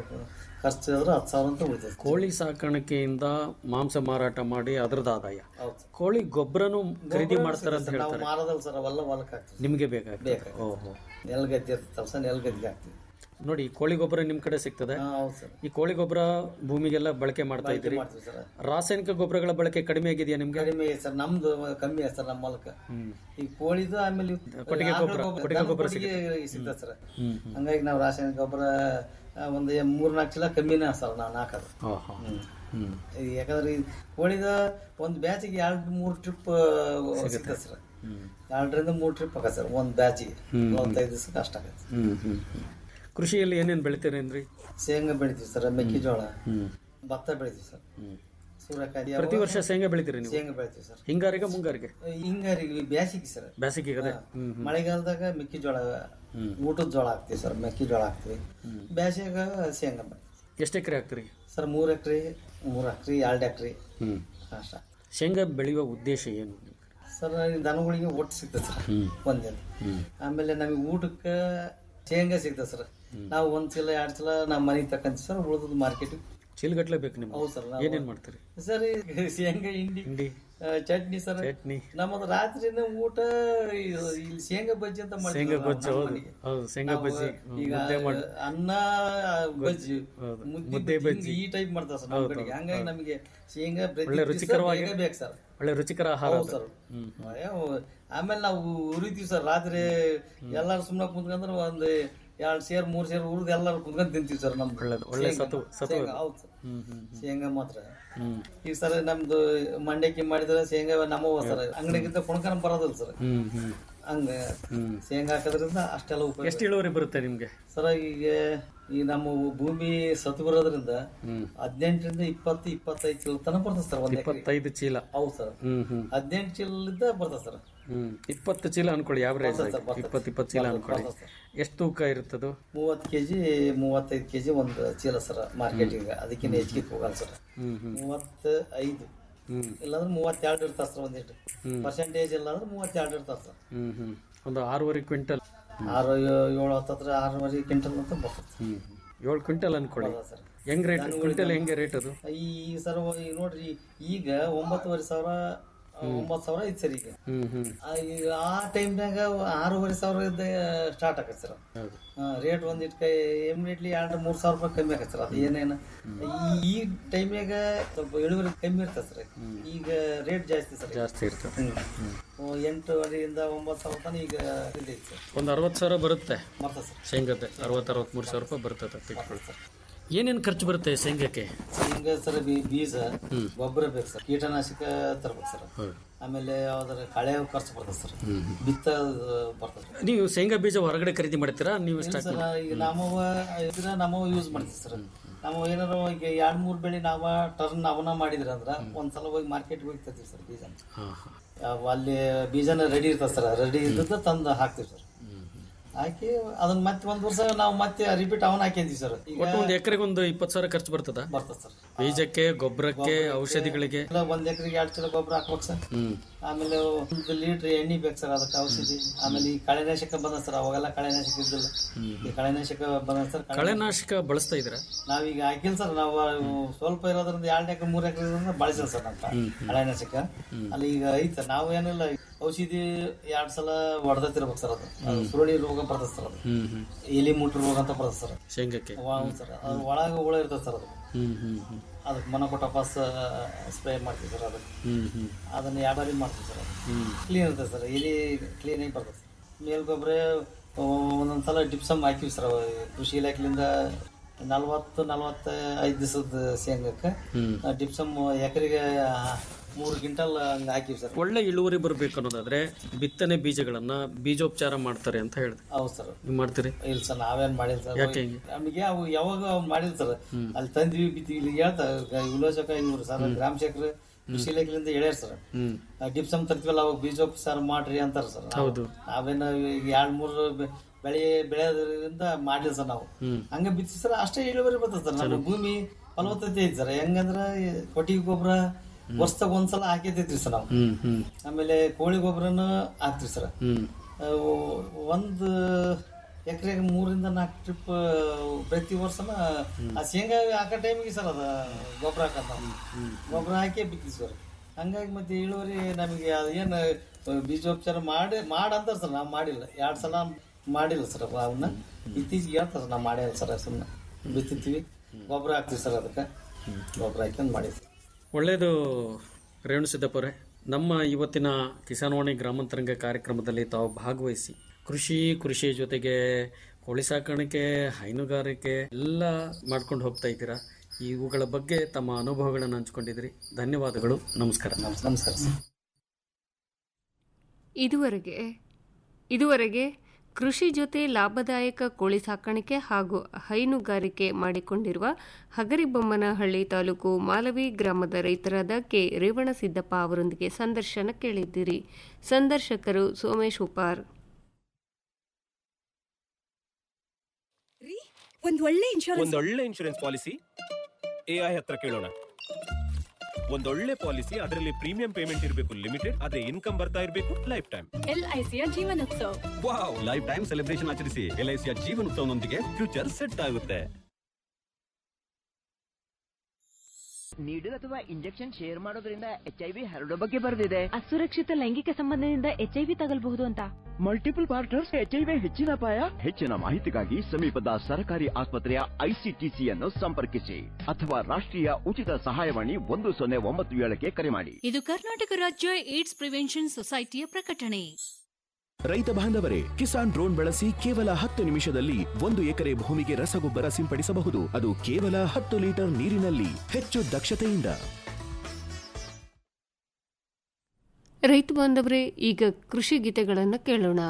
ಖರ್ಚು ಆದ್ರೆ ಹತ್ತು ಸಾವಿರ ಅಂತ ಉಳಿತದೆ ಕೋಳಿ ಸಾಕಾಣಿಕೆಯಿಂದ ಮಾಂಸ ಮಾರಾಟ ಮಾಡಿ ಅದ್ರದ್ದು ಆದಾಯ ಹೌದು ಕೋಳಿ ಗೊಬ್ಬರನು ಖರೀದಿ ಮಾಡ್ತಾರ ಅಂತ ನಾವು ಹೇಳ್ತಾರೆ ಮಾರದಲ್ಲ ಸರ್ ಅವೆಲ್ಲ ಹೊಲಕ್ಕೆ ಹಾಕ್ತೀವಿ ನಿಮ್ಗೆ ಬೇಕಾಗ್ತದೆ ಬೇಕಾಗ್ತದೆ. ಓಹೋ ನೆಲ್ಗದ್ದೆ ಇರ್ತಲ್ಲ ಸರ್ ನೆಲ್ಗದ್ದಿಗೆ ಹಾಕ್ತೀವಿ ನೋಡಿ ಕೋಳಿ ಗೊಬ್ಬರ ನಿಮ್ ಕಡೆ ಸಿಗ್ತದೆ ಹಾ ಹೌದು ಸರ್ ಈ ಕೋಳಿ ಗೊಬ್ಬರ ಭೂಮಿಗೆಲ್ಲ ಬಳಕೆ ಮಾಡ್ತಾ ಇದ್ದೀರಿ ಮಾಡ್ತೀವಿ ಸರ್ ರಾಸಾಯನಿಕ ಗೊಬ್ಬರಗಳ ಬಳಕೆ ಕಡಿಮೆ ಆಗಿದೆಯಾ ನಿಮ್ಗೆ ಕಡಿಮೆ ಐತೆ ಸರ್ ನಮ್ದು ಕಮ್ಮಿ ಐತೆ ಸರ್ ನಮ್ಮ ಹೊಲಕ್ಕ ಈ ಕೋಳಿದು ಆಮೇಲೆ ಕೊಟ್ಟಿಗೆ ಆಕಳ ಗೊಬ್ಬರ, ಗೊಬ್ಬರ, ಕೊಟ್ಟಿಗೆ ದನ ಗೊಬ್ಬರ ಕೊಟ್ಟಿಗೆ ಸಿಗ್ತದೆ ಸರ್ ಹ್ಮ್ ಹಂಗಾಗಿ ನಾವು ರಾಸಾಯನಿಕ ಗೊಬ್ಬರ ಆ, ಒಂದು ಮೂರ್ ನಾಲ್ಕು ಚೀಲ ಕಮ್ಮಿನೇ ಸರ್ ನಾನು ಹಾಕೋದು ಆಹಾ. ಹ್ಮ್. ಹ್ಮ್ ಈ ಯಾಕಂದ್ರೆ ಈ ಕೋಳಿದ ಒಂದು ಬ್ಯಾಚಿಗೆ ಎರಡು ಮೂರು ಟ್ರಿಪ್ ಸಿಗ್ತದೆ ಸರ್ ಎರಡರಿಂದ ಮೂರು ಟ್ರಿಪ್ ಹಾಕ ಸರ್ ಒಂದು ಬ್ಯಾಚಿಗೆ ನಲವತ್ತೈದು ದಿವಸಕ್ಕೆ ಅಷ್ಟು ಆಗತ್ತೆ ಹ್ಮ್ ಹ್ಮ್ ಹ್ಮ್. ಕೃಷಿಯಲ್ಲಿ ಏನೇನ್ ಬೆಳಿತೀರಿ ಅಂದ್ರಿ ಶೇಂಗಾ ಬೆಳಿತೀವಿ ಸರ್ ಮೆಕ್ಕೆಜೋಳ ಹ್ಮ್ ಭತ್ತ ಬೆಳಿತೀವಿ ಸರ್ ಸೂರ್ಯಕಾಯಿ ಪ್ರತಿ ವರ್ಷ ಶೇಂಗಾ ಬೆಳಿತೀರಿ ನೀವು ಶೇಂಗಾ ಬೆಳಿತೀವಿ ಸರ್ ಹಿಂಗಾರಿಗೆ ಮುಂಗಾರಿಗೆ ಹಿಂಗಾರಿಗೆ ಬ್ಯಾಸಿಗೆ ಸರ್ ಬೇಸಿಗೆ ಅದೇ ಹ್ಮ್ ಮಳೆಗಾಲದಾಗ ಮೆಕ್ಕೆಜೋಳ ಊಟದ ಜೋಳ ಹಾಕ್ತಿವಿ ಸರ್ ಮೆಕ್ಕೆಜೋಳ ಹಾಕ್ತಿವಿ ಬ್ಯಾಸಿಗ ಶೇಂಗಾ ಬೆಳಿತೀವಿ ಎಷ್ಟು ಎಕರೆ ಹಾಕ್ತೀರಿ ಸರ್ ಮೂರು ಎಕ್ರೆ ಮೂರು ಎಕ್ರೆ ಎರಡು ಎಕ್ರೆ ಹ್ಞೂ ಅಷ್ಟ ಶೇಂಗಾ ಬೆಳೆಯುವ ಉದ್ದೇಶ ಏನು ಸರ್ ಈ ದನಗಳಿಗೆ ಒಟ್ಟು ಸಿಗ್ತದೆ ಸರ್ ಒಂದಿನ ಆಮೇಲೆ ನಮಗೆ ಊಟಕ್ಕೆ ಶೇಂಗಾ ಸಿಗ್ತದೆ ಸರ್ ನಾವು ಒಂದ್ ಚೀಲ ಎರಡು ಚೀಲ ನಮ್ಮ ಮನೆಗೆ ತಕ್ಕಂತೀವಿ ಸರ್ ಉಳಿದದ್ದು ಮಾರ್ಕೆಟಿಗೆ ಚೀಲಗಟ್ಲೆ ಬೇಕು ನಿಮ್ಗೆ ಹೌದು ಸರ್ ನಾವು- ಏನೇನು ಮಾಡ್ತೀರಿ ಸರ್ ಈ ಶೇಂಗಾ ಹಿಂಡಿ ಹಿಂಡಿ ಆ, ಚಟ್ನಿ ಸರ್ ಚಟ್ನಿ ನಮ್ಮದು ರಾತ್ರಿನ ಊಟ ಈ- ಇಲ್ಲಿ ಶೇಂಗಾ ಬಜ್ಜಿ ಅಂತ ಮಾಡ್ತೀವಿ ಶೇಂಗಾ ನಾವು ಬಜ್ಜಿ ನಮ್ಮ ಹೌದು ಮನೆಗೆ. ಹೌದು ಶೇಂಗಾ ನಾವು ಬಜ್ಜಿ ಹ್ಮ್, ಈಗ ಮುದ್ದೆ ಮಾಡಿ ಅನ್ನ ಬಜ್ಜಿ ಹೌದು. ಮುದ್ದೆ ಮುದ್ದೆ ಬಜ್ಜಿ ಬಜ್ಜಿ. ಈ ಟೈಪ್ ಮಾಡ್ತಾರೆ ಸರ್ ನಮ್ಮ ಹೌದು, ಕಡೆಗೆ ಹಂಗಾಗಿ ನಮಗೆ ಶೇಂಗಾ ಪ್ರತಿ ಒಳ್ಳೆ ದಿವ್ಸ ರುಚಿಕರವಾಗಿ ಬೇಗ ಬೇಕು ಸರ್ ಒಳ್ಳೆ ರುಚಿಕರ ಆಹಾರ ಹೌದು ಅದು. ಸರ್ ಹ್ಮ್ ಅಯ್ಯೋ, ಆಮೇಲೆ ನಾವು ಉರಿತೀವಿ ಸರ್ ರಾತ್ರಿ ಎಲ್ಲಾರು ಸುಮ್ಮನೆ ಕುಂತ್ಕೊಂಡ್ರೆ ಒಂದ್ ಎರಡ್ ಸೇರ್ ಮೂರ್ ಸೇರ್ ಉರಿದು ಎಲ್ಲಾರು ಕುಂತ್ಕೊಂಡ್ ತಿಂತೀವಿ ಸರ್ ನಮ್ದು ಒಳ್ಳೆದು, ಒಳ್ಳೆ ಶೇಂಗಾ. ಸತ್ವ- ಸತ್ವ ಶೇಂಗಾ, ಅದು. ಹೌದು ಸರ್ ಹ್ಮ್ ಹ್ಮ್ ಶೇಂಗಾ ಮಾತ್ರ ಹ್ಮ್ ಈಗ ಸರ್ ನಮ್ದು ಮಂಡ್ಯಕ್ಕೆ ಮಾಡಿದ್ರೆ ಶೇಂಗಾ ನಮ್ಮವ ಸರ್ ಅಂಗಡಿಗಿಂತ ಕುಣ್ಕನ ಬರೋದಿಲ್ಲ ಸರ್ ಹ್ಮ್ ಹ್ಮ್ ಹಂಗ ಹ್ಮ್ ಶೇಂಗಾ ಹಾಕೋದ್ರಿಂದ ಅಷ್ಟೆಲ್ಲ ಉಪಯೋಗ ಎಷ್ಟು ಇಳುವರಿ ಬರುತ್ತೆ ನಿಮ್ಗೆ ಸರ್ ಈಗ ಈ ನಮ್ಮ ಭೂಮಿ ಸತ್ತು ಬರೋದ್ರಿಂದ ಹ್ಮ್ ಹದಿನೆಂಟರಿಂದ ಇಪ್ಪತ್ತು ಇಪ್ಪತ್ತೈದು ಚೀಲ ತನಕ ಬರ್ತದೆ ಸರ್ ಒಂದ್ ಎಕರೆ ಇಪ್ಪತ್ತೈದು ಚೀಲ ಹೌದು ಸರ್ ಹ್ಮ್ ಹ್ಮ್ ಹದಿನೆಂಟು ಚೀಲದಿಂದ ಬರ್ತದೆ ಸರ್ ಹ್ಮ್ ಇಪ್ಪತ್ತು ಚೀಲ ಅನ್ಕೊಳ್ಳಿ ಯಾವ್ರೇಜ್ ಬರ್ತದೆ ಸರ್, ಬರ್ತದೆ. ಇಪ್ಪತ್ತು ಇಪ್ಪತ್ತು ಚೀಲ ಬರ್ತದೆ, ಅನ್ಕೊಳ್ಳಿ ಬರ್ತದೆ ಎಷ್ಟು ತೂಕ ಇರುತ್ತದು ಮೂವತ್ತು ಕೆಜಿ ಮೂವತ್ತೈದು ಕೆಜಿ ಒಂದು ಚೀಲ ಸರ್ ಮಾರ್ಕೆಟಿಗೆ ಅದಕ್ಕಿಂತ ಹೆಚ್ಚಿಗೆ ಹೋಗಲ್ಲ ಸರ್ ಹ್ಮ್ ಹ್ಮ್ ಮೂವತ್ತ ಐದು ಹ್ಮ್ ಇಲ್ಲಾಂದ್ರೆ ಮೂವತ್ತೆರಡು ಇರ್ತಾವ ಸರ್ ಒಂದಿಟ್ಟು ಪರ್ಸೆಂಟೇಜ್ ಇಲ್ಲ ಅಂದ್ರೆ ಮೂವತ್ತೆರಡು ಇರ್ತಾವ ಸರ್ ಹ್ಮ್ ಹ್ಮ್ ಒಂದು ಆರೂವರೆ ಕ್ವಿಂಟಲ್ ಆರು ಏ- ಏಳು ಹತ್ತತ್ರ ಆರೂವರೆ ಕ್ವಿಂಟಲ್ ಅಂತ ಬರ್ತದೆ ಹ್ಮ್ ಏಳು ಕ್ವಿಂಟಲ್ ಅನ್ಕೊಳ್ಳಿ ಹೌದಾ ಸರ್ ಹೆಂಗ್ ರೇಟ್ ಕ್ವಿಂಟಲ್ ಹೆಂಗೆ ರೇಟ್ ಅದು ಈ ಸರ್ ಈಗ ನೋಡ್ರಿ ಈಗ ಒಂಬತ್ತುವರೆ ಸಾವಿರ ಒಂಬತ್ತು ಸಾವಿರ ಐತಿ ಸರ್ ಈಗ ಹ್ಮ್ ಹ್ಮ್ ಆ, ಈಗ ಆ ಟೈಮ್ನಾಗ ಆರೂವರೆ ಸಾವಿರ ಸ್ಟಾರ್ಟ್ ಆಗತ್ತೆ ಸರ್ ಹೌದು ರೇಟ್ ಒಂದಿಟ್ಟು ಕೈ ಇಮಿಡಿಯೇಟ್ಲಿ ಎರಡು ಮೂರು ಸಾವಿರ ರೂಪಾಯಿ ಕಮ್ಮಿ ಆಗತ್ತೆ ಸರ್ ಅದು ಏನೇನು ಈ- ಈ ಟೈಮ್ನಾಗ ಸ್ವಲ್ಪ ಇಳುವರಿ ಕಮ್ಮಿ ಇರ್ತದೆ ಸರ್ ಈಗ ರೇಟ್ ಜಾಸ್ತಿ ಸರ್ ಜಾಸ್ತಿ ಇರ್ತದೆ ಹ್ಮ್. ಎಂಟುವರೆಯಿಂದ ಒಂಬತ್ತು ಸಾವಿರ ತನಕ ಈಗ ಇದೈತೆ ಸರ್ ಒಂದು ಅರವತ್ತು ಸಾವಿರ ಬರುತ್ತೆ ಬರ್ತದೆ ಸರ್ ಶೇಂಗದ್ದೆ ಅರವತ್ತು ಅರವತ್ಮೂರು ಸಾವಿರ ರೂಪಾಯಿ ಬರ್ತದೆ ತಿಳ್ಕೊಳ್ಳಿ ಏನೇನು ಖರ್ಚು ಬರುತ್ತೆ ಶೇಂಗಕ್ಕೆ ಹಿಂಗ ಸರ್ ಬೀ- ಬೀಜ ಗೊಬ್ಬರ ಬೇಕು ಸರ್ ಕೀಟನಾಶಕ ತರ್ಬೇಕು ಸರ್ ಹೌದು. ಆಮೇಲೆ ಯಾವ್ದಾರ ಕಳೆ ಖರ್ಚು ಬರ್ತದೆ ಸರ್ ಬಿತ್ತ ಬರ್ತದೆ ನೀವು ಶೇಂಗಾ ಬೀಜ ಹೊರಗಡೆ ಖರೀದಿ ಮಾಡ್ತೀರಾ ನೀವು ಇಲ್ಲ ಸ್ಟಾಕ್ ಸರ್ ಈಗ ನಮ್ಮವ ಇದ್ರ ನಮ್ಮವ ಯೂಸ್ ಮಾಡ್ತೀವಿ ಸರ್ ನಾವು ಏನಾರ ಈಗ ಎರಡ್ ಮೂರ್ ಬೆಳೆ ನಾವ ಟರ್ನ್ ಅವನ ಮಾಡಿದ್ರ ಅಂದ್ರ ಒಂದ್ಸಲ ಹೋಗಿ ಮಾರ್ಕೆಟ್ ಹೋಗಿ ತರ್ತೀವಿ ಸರ್ ಬೀಜ ಹಾಂ ಹಾಂ ಯಾವ ಅಲ್ಲಿ ಬೀಜನ ರೆಡಿ ಇರ್ತದೆ ಸರ್ ರೆಡಿ ಇದ್ದದ್ದು ತಂದು ಹಾಕ್ತಿವಿ ಸರ್ ಹಾಕಿ ಅದನ್ನ ಮತ್ತೆ ಒಂದ್ ವರ್ಷ ನಾವು ಮತ್ತೆ ರಿಪೀಟ್ ಅವನ್ ಹಾಕಿದ್ವಿ ಸರ್ ಈಗ ಒಟ್ಟು ಒಂದು ಎಕರೆಗೆ ಒಂದು ಇಪ್ಪತ್ತು ಸಾವಿರ ಖರ್ಚು ಬರ್ತದ ಬರ್ತದೆ ಸರ್ ಬೀಜಕ್ಕೆ ಗೊಬ್ಬರಕ್ಕೆ ಔಷಧಿಗಳಿಗೆ ಇಲ್ಲ ಒಂದ್ ಎಕರೆಗೆ ಎರಡ್ ಚೀಲ ಗೊಬ್ಬರ ಹಾಕ್ಬೇಕು ಸರ್ ಹ್ಮ್ ಆಮೇಲೆ ಒಂದು ಲೀಟರ್ ಎಣ್ಣೆ ಬೇಕು ಸರ್ ಅದಕ್ಕೆ ಔಷಧಿ ಆಮೇಲೆ ಈ ಕಳೆನಾಶಕ ಬಂದ ಸರ್ ಅವಾಗೆಲ್ಲ ಕಳೆನಾಶಕ ಇದ್ದಿಲ್ಲ ಈ ಕಳೆನಾಶಕ ಬಂದ ಸರ್ ಕಳೆ- ಕಳೆನಾಶಕ ಬಳಸ್ತಾ ಇದ್ದೀರಾ ನಾವೀಗ ಹಾಕಿಲ್ಲ ಸರ್ ನಾವು ಸ್ವಲ್ಪ ಇರೋದ್ರಿಂದ ಎರಡು ಎಕರೆ ಮೂರು ಎಕರೆ ಇರೋದ್ರಿಂದ ಬಳಸಿಲ್ಲ ಸರ್ ನಮ್ಮ ಕಳೆನಾಶಕ ಅಲ್ಲಿ ಈಗ ಐತೆ ಸರ್ ನಾವು ಏನಿಲ್ಲ ಔಷಧಿ ಎರಡ್ ಸಲ ಹೊಡೆದಿರ್ಬೇಕು ಸರ್ ಅದು ಅದು ಸುರುಳಿ ರೋಗ ಬರ್ತದೆ ಸರ್ ಅದು ಹ್ಮ್ ಹ್ಮ್ ಎಲಿ ಮುಟ್ಟು ರೋಗ ಅಂತ ಬರ್ತದೆ ಸರ್ ಶೇಂಗಕ್ಕೆ ಹೌದು ಸರ್ ಅದು ಒಳಗೆ ಹುಳ ಇರ್ತದೆ ಸರ್ ಅದು ಹ್ಮ್ ಹ್ಮ್ ಹ್ಮ್ ಅದಕ್ಕೆ ಮನಕೊಟಪಾಸ್ ಸ್ಪ್ರೇ ಮಾಡ್ತೀವಿ ಸರ್ ಅದಕ್ಕೆ ಹ್ಮ್ ಹ್ಮ್ ಅದನ್ನ ಯಾವ ಬಾರಿ ಮಾಡ್ತೀವಿ ಸರ್ ಅದು ಹ್ಮ್ ಕ್ಲೀನ್ ಇರ್ತದೆ ಸರ್ ಎಲಿ ಕ್ಲೀನ್ ಆಗಿ ಬರ್ತದೆ ಮೇಲ್ಗೊಬ್ಬರ ಒಂದೊಂದು ಸಲ ಡಿಪ್ಸಮ್ ಹಾಕಿವಿ ಸರ್ ಕೃಷಿ ಇಲಾಖೆಯಿಂದ ನಲ್ವತ್ತು ನಲ್ವತ್ತ ಐದು ದಿವಸದ ಶೇಂಗಕ್ಕೆ ಹ್ಮ್. ಡಿಪ್ಸಮ್ ಎಕರೆಗೆ ಮೂರು ಕ್ವಿಂಟಲ್ ಹಂಗೆ ಹಾಕಿವಿ ಸರ್ ಒಳ್ಳೆ ಇಳುವರಿ ಬರ್ಬೇಕು ಅನ್ನೋದಾದ್ರೆ ಬಿತ್ತನೆ ಬೀಜಗಳನ್ನ ಬೀಜೋಪಚಾರ ಮಾಡ್ತಾರೆ ಅಂತ ಹೇಳಿದೆ ಹೌದು ಸರ್ ನೀವು ಮಾಡ್ತೀರಿ ಇಲ್ಲ ಸರ್ ನಾವೇನ್ ಮಾಡಿಲ್ಲ ಸರ್ ಯಾಕೆ ಹಿಂಗೆ? ನಮಗೆ ಅವು ಯಾವಾಗ ಅವು ಮಾಡಿಲ್ಲ ಸರ್ ಅಲ್ಲಿ ತಂದ್ವಿ ಬಿತ್ತಿ ಇಲ್ಲಿ ಹೇಳ್ತಾ ವಿಲೋಚಕ ಇವ್ರು ಸರ್ ಗ್ರಾಮ ಶೇಖರ್ ಕೃಷಿ ಇಲಾಖೆಯಿಂದ ಹೇಳ್ಯಾರ ಸರ್ ಹ್ಮ್ ಡಿಪ್ಸಮ್ ತರ್ತೀವಲ್ಲ ಅವಾಗ ಬೀಜೋಪಚಾರ ಮಾಡ್ರಿ ಅಂತಾರ ಸರ್ ನಾವು- ಹೌದು. ನಾವೇನ ಈಗ ಎರಡ್ ಮೂರು ಬೆ- ಬೆಳೆ ಬೆಳೆಯೋದ್ರಿಂದ ಮಾಡಿಲ್ಲ ಸರ್ ನಾವು ಹ್ಮ್. ಹಂಗ ಬಿತ್ತಿ ಸರ್ ಅಷ್ಟೇ ಇಳುವರಿ ಬರ್ತದೆ ಸರ್ ನಮ್ಮ ಭೂಮಿ ಫಲವತ್ತತೆ ಐತಿ ಸರ್ ಹೆಂಗಂದ್ರ ಈ ಕೊಟ್ಟಿಗೆ ಗೊಬ್ಬರ ವರ್ಷದಾಗ ಒಂದ್ಸಲ ಹಾಕಿರ್ತೈತ್ರಿ ಸರ್ ನಾವು ಹ್ಮ್ ಹ್ಮ್ ಆಮೇಲೆ ಕೋಳಿ ಗೊಬ್ಬರನು ಹಾಕ್ತಿವಿ ಸರ್ ಹ್ಮ್ ಅವು ಒಂದು ಎಕರೆಗೆ ಮೂರಿಂದ ನಾಲ್ಕು ಟ್ರಿಪ್ ಪ್ರತಿ ವರ್ಷನ ಆ ಶೇಂಗಾ ಹಾಕೋ ಟೈಮಿಗೆ ಸರ್ ಅದ ಗೊಬ್ಬರ ಹಾಕೋದು ನಾವು ಗೊಬ್ಬರ ಹಾಕಿ ಬಿತ್ತೀವಿ ಸರ್ ಹಂಗಾಗಿ ಮತ್ತೆ ಇಳುವರಿ ನಮಗೆ ಅದು ಏನು ಬೀಜೋಪಚಾರ ಮಾಡಿ ಮಾಡಂತಾರ ಸರ್ ನಾವು ಮಾಡಿಲ್ಲ ಎರಡು ಸಲ ಮಾಡಿಲ್ಲ ಸರ್ ಅವನ್ನ ಇತ್ತೀಚೆಗೆ ಹೇಳ್ತಾರೆ ನಾವು ಮಾಡಿಲ್ಲ ಸರ್ ಸುಮ್ಮನೆ ಬಿತ್ತಿರ್ತೀವಿ ಗೊಬ್ಬರ ಹಾಕ್ತೀವಿ ಸರ್ ಅದಕ್ಕೆ ಗೊಬ್ಬರ ಹಾಕ್ಯಂದು ಮಾಡಿದ್ವಿ ಒಳ್ಳೆಯದು ರೇಣು ಸಿದ್ದಪ್ಪರೇ ನಮ್ಮ ಇವತ್ತಿನ ಕಿಸಾನ್ವಾಣಿ ಗ್ರಾಮಾಂತರಂಗ ಕಾರ್ಯಕ್ರಮದಲ್ಲಿ ತಾವು ಭಾಗವಹಿಸಿ ಕೃಷಿ ಕೃಷಿ ಜೊತೆಗೆ ಕೋಳಿ ಸಾಕಾಣಿಕೆ ಹೈನುಗಾರಿಕೆ ಎಲ್ಲ ಮಾಡ್ಕೊಂಡು ಹೋಗ್ತಾ ಇದ್ದೀರಾ ಇವುಗಳ ಬಗ್ಗೆ ತಮ್ಮ ಅನುಭವಗಳನ್ನು ಹಂಚ್ಕೊಂಡಿದ್ರಿ ಧನ್ಯವಾದಗಳು ನಮಸ್ಕಾರ ನಮಸ್ಕಾರ ಸರ್ ಇದುವರೆಗೆ ಇದುವರೆಗೆ ಕೃಷಿ ಜೊತೆ ಲಾಭದಾಯಕ ಕೋಳಿ ಸಾಕಾಣಿಕೆ ಹಾಗೂ ಹೈನುಗಾರಿಕೆ ಮಾಡಿಕೊಂಡಿರುವ ಹಗರಿಬೊಮ್ಮನಹಳ್ಳಿ ತಾಲೂಕು ಮಾಲವಿ ಗ್ರಾಮದ ರೈತರಾದ ಕೆ ರೇವಣಸಿದ್ದಪ್ಪ ಅವರೊಂದಿಗೆ ಸಂದರ್ಶನ ಕೇಳಿದ್ದೀರಿ ಸಂದರ್ಶಕರು ಸೋಮೇಶ್ ಉಪಾರ್ ಒಂದ್ ಒಳ್ಳೆ ಇನ್ಶೂರೆನ್ಸ್ ಒಂದೊಳ್ಳೆ ಇನ್ಶೂರೆನ್ಸ್ ಪಾಲಿಸಿ ಎಐ ಹತ್ರ ಕೇಳೋಣ ಒಂದೊಳ್ಳೆ ಪಾಲಿಸಿ ಅದರಲ್ಲಿ ಪ್ರೀಮಿಯಂ ಪೇಮೆಂಟ್ ಇರಬೇಕು ಲಿಮಿಟೆಡ್ ಅದೇ ಇನ್ಕಮ್ ಬರ್ತಾ ಇರಬೇಕು ಲೈಫ್ ಟೈಮ್ ಎಲ್ಐಸಿಯ ಜೀವನೋತ್ಸವ ವಾವ್ ಲೈಫ್ ಟೈಮ್ ಸೆಲೆಬ್ರೇಷನ್ ಆಚರಿಸಿ ಎಲ್ಐಸಿಯ ಜೀವನೋತ್ಸವನೊಂದಿಗೆ ಫ್ಯೂಚರ್ ಸೆಟ್ ಆಗುತ್ತೆ ನೀಡಲ್ ಅಥವಾ ಇಂಜೆಕ್ಷನ್ ಶೇರ್ ಮಾಡೋದ್ರಿಂದ ಎಚ್ ಐ ವಿ ಹರಡೋ ಬಗ್ಗೆ ಬರೆದಿದೆ ಅಸುರಕ್ಷಿತ ಲೈಂಗಿಕ ಸಂಬಂಧದಿಂದ ಎಚ್ಐವಿ ತಗಲ್ಬಹುದು ಅಂತ multiple partners H I V ಹೆಚ್ಚಿನ ಅಪಾಯ ಹೆಚ್ಚಿನ ಮಾಹಿತಿಗಾಗಿ ಸಮೀಪದ ಸರ್ಕಾರಿ ಆಸ್ಪತ್ರೆಯ ಐಸಿಟಿಸಿಯನ್ನು ಸಂಪರ್ಕಿಸಿ ಅಥವಾ ರಾಷ್ಟ್ರೀಯ ಉಚಿತ ಸಹಾಯವಾಣಿ ಒಂದು ಸೊನ್ನೆ ಒಂಬತ್ತು ಏಳಕ್ಕೆ ಕರೆ ಮಾಡಿ ಇದು ಕರ್ನಾಟಕ ರಾಜ್ಯ ಏಡ್ಸ್ ಪ್ರಿವೆನ್ಷನ್ ಸೊಸೈಟಿಯ ಪ್ರಕಟಣೆ ರೈತ ಬಾಂಧವರೇ ಕಿಸಾನ್ ಡ್ರೋನ್ ಬಳಸಿ ಕೇವಲ ಹತ್ತು ನಿಮಿಷದಲ್ಲಿ ಒಂದು ಎಕರೆ ಭೂಮಿಗೆ ರಸಗೊಬ್ಬರ ಸಿಂಪಡಿಸಬಹುದು ಅದು ಕೇವಲ ಹತ್ತು ಲೀಟರ್ ನೀರಿನಲ್ಲಿ ಹೆಚ್ಚು ದಕ್ಷತೆಯಿಂದ ರೈತ ಬಾಂಧವರೇ ಈಗ ಕೃಷಿ ಗೀತೆಗಳನ್ನು ಕೇಳೋಣ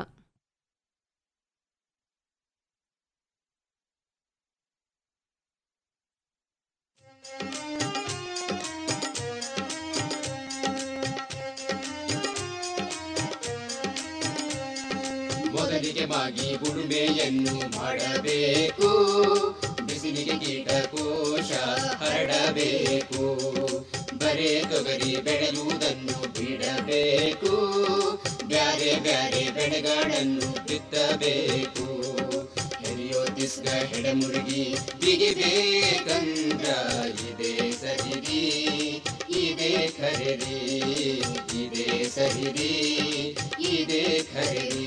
ಮೊದಲಿಗೆ ಮಾಗಿ ಉಳುಮೆಯನ್ನು ಮಾಡಬೇಕು ಬಿಸಿಲಿಗೆ ಕೀಟಕೋಶ ಹರಡಬೇಕು ಬರೇ ತೊಗರಿ ಬೆಳೆಯುವುದನ್ನು ಬಿಡಬೇಕು ಬ್ಯಾರೆ ಬ್ಯಾರೆ ಬೆಳೆಗಳನ್ನು ಬಿತ್ತಬೇಕು ಹೆರಿಯೋ ತಿಸ್ಗ ಹೆಡಮುರುಗಿ ಬಿಗಿಬೇಕಂದ್ರ ಇದೇ ಸರಿರಿ ಇದೇ ಖರೀರಿ ಇದೇ ಸರಿರಿ ಇದೇ ಖರೀರಿ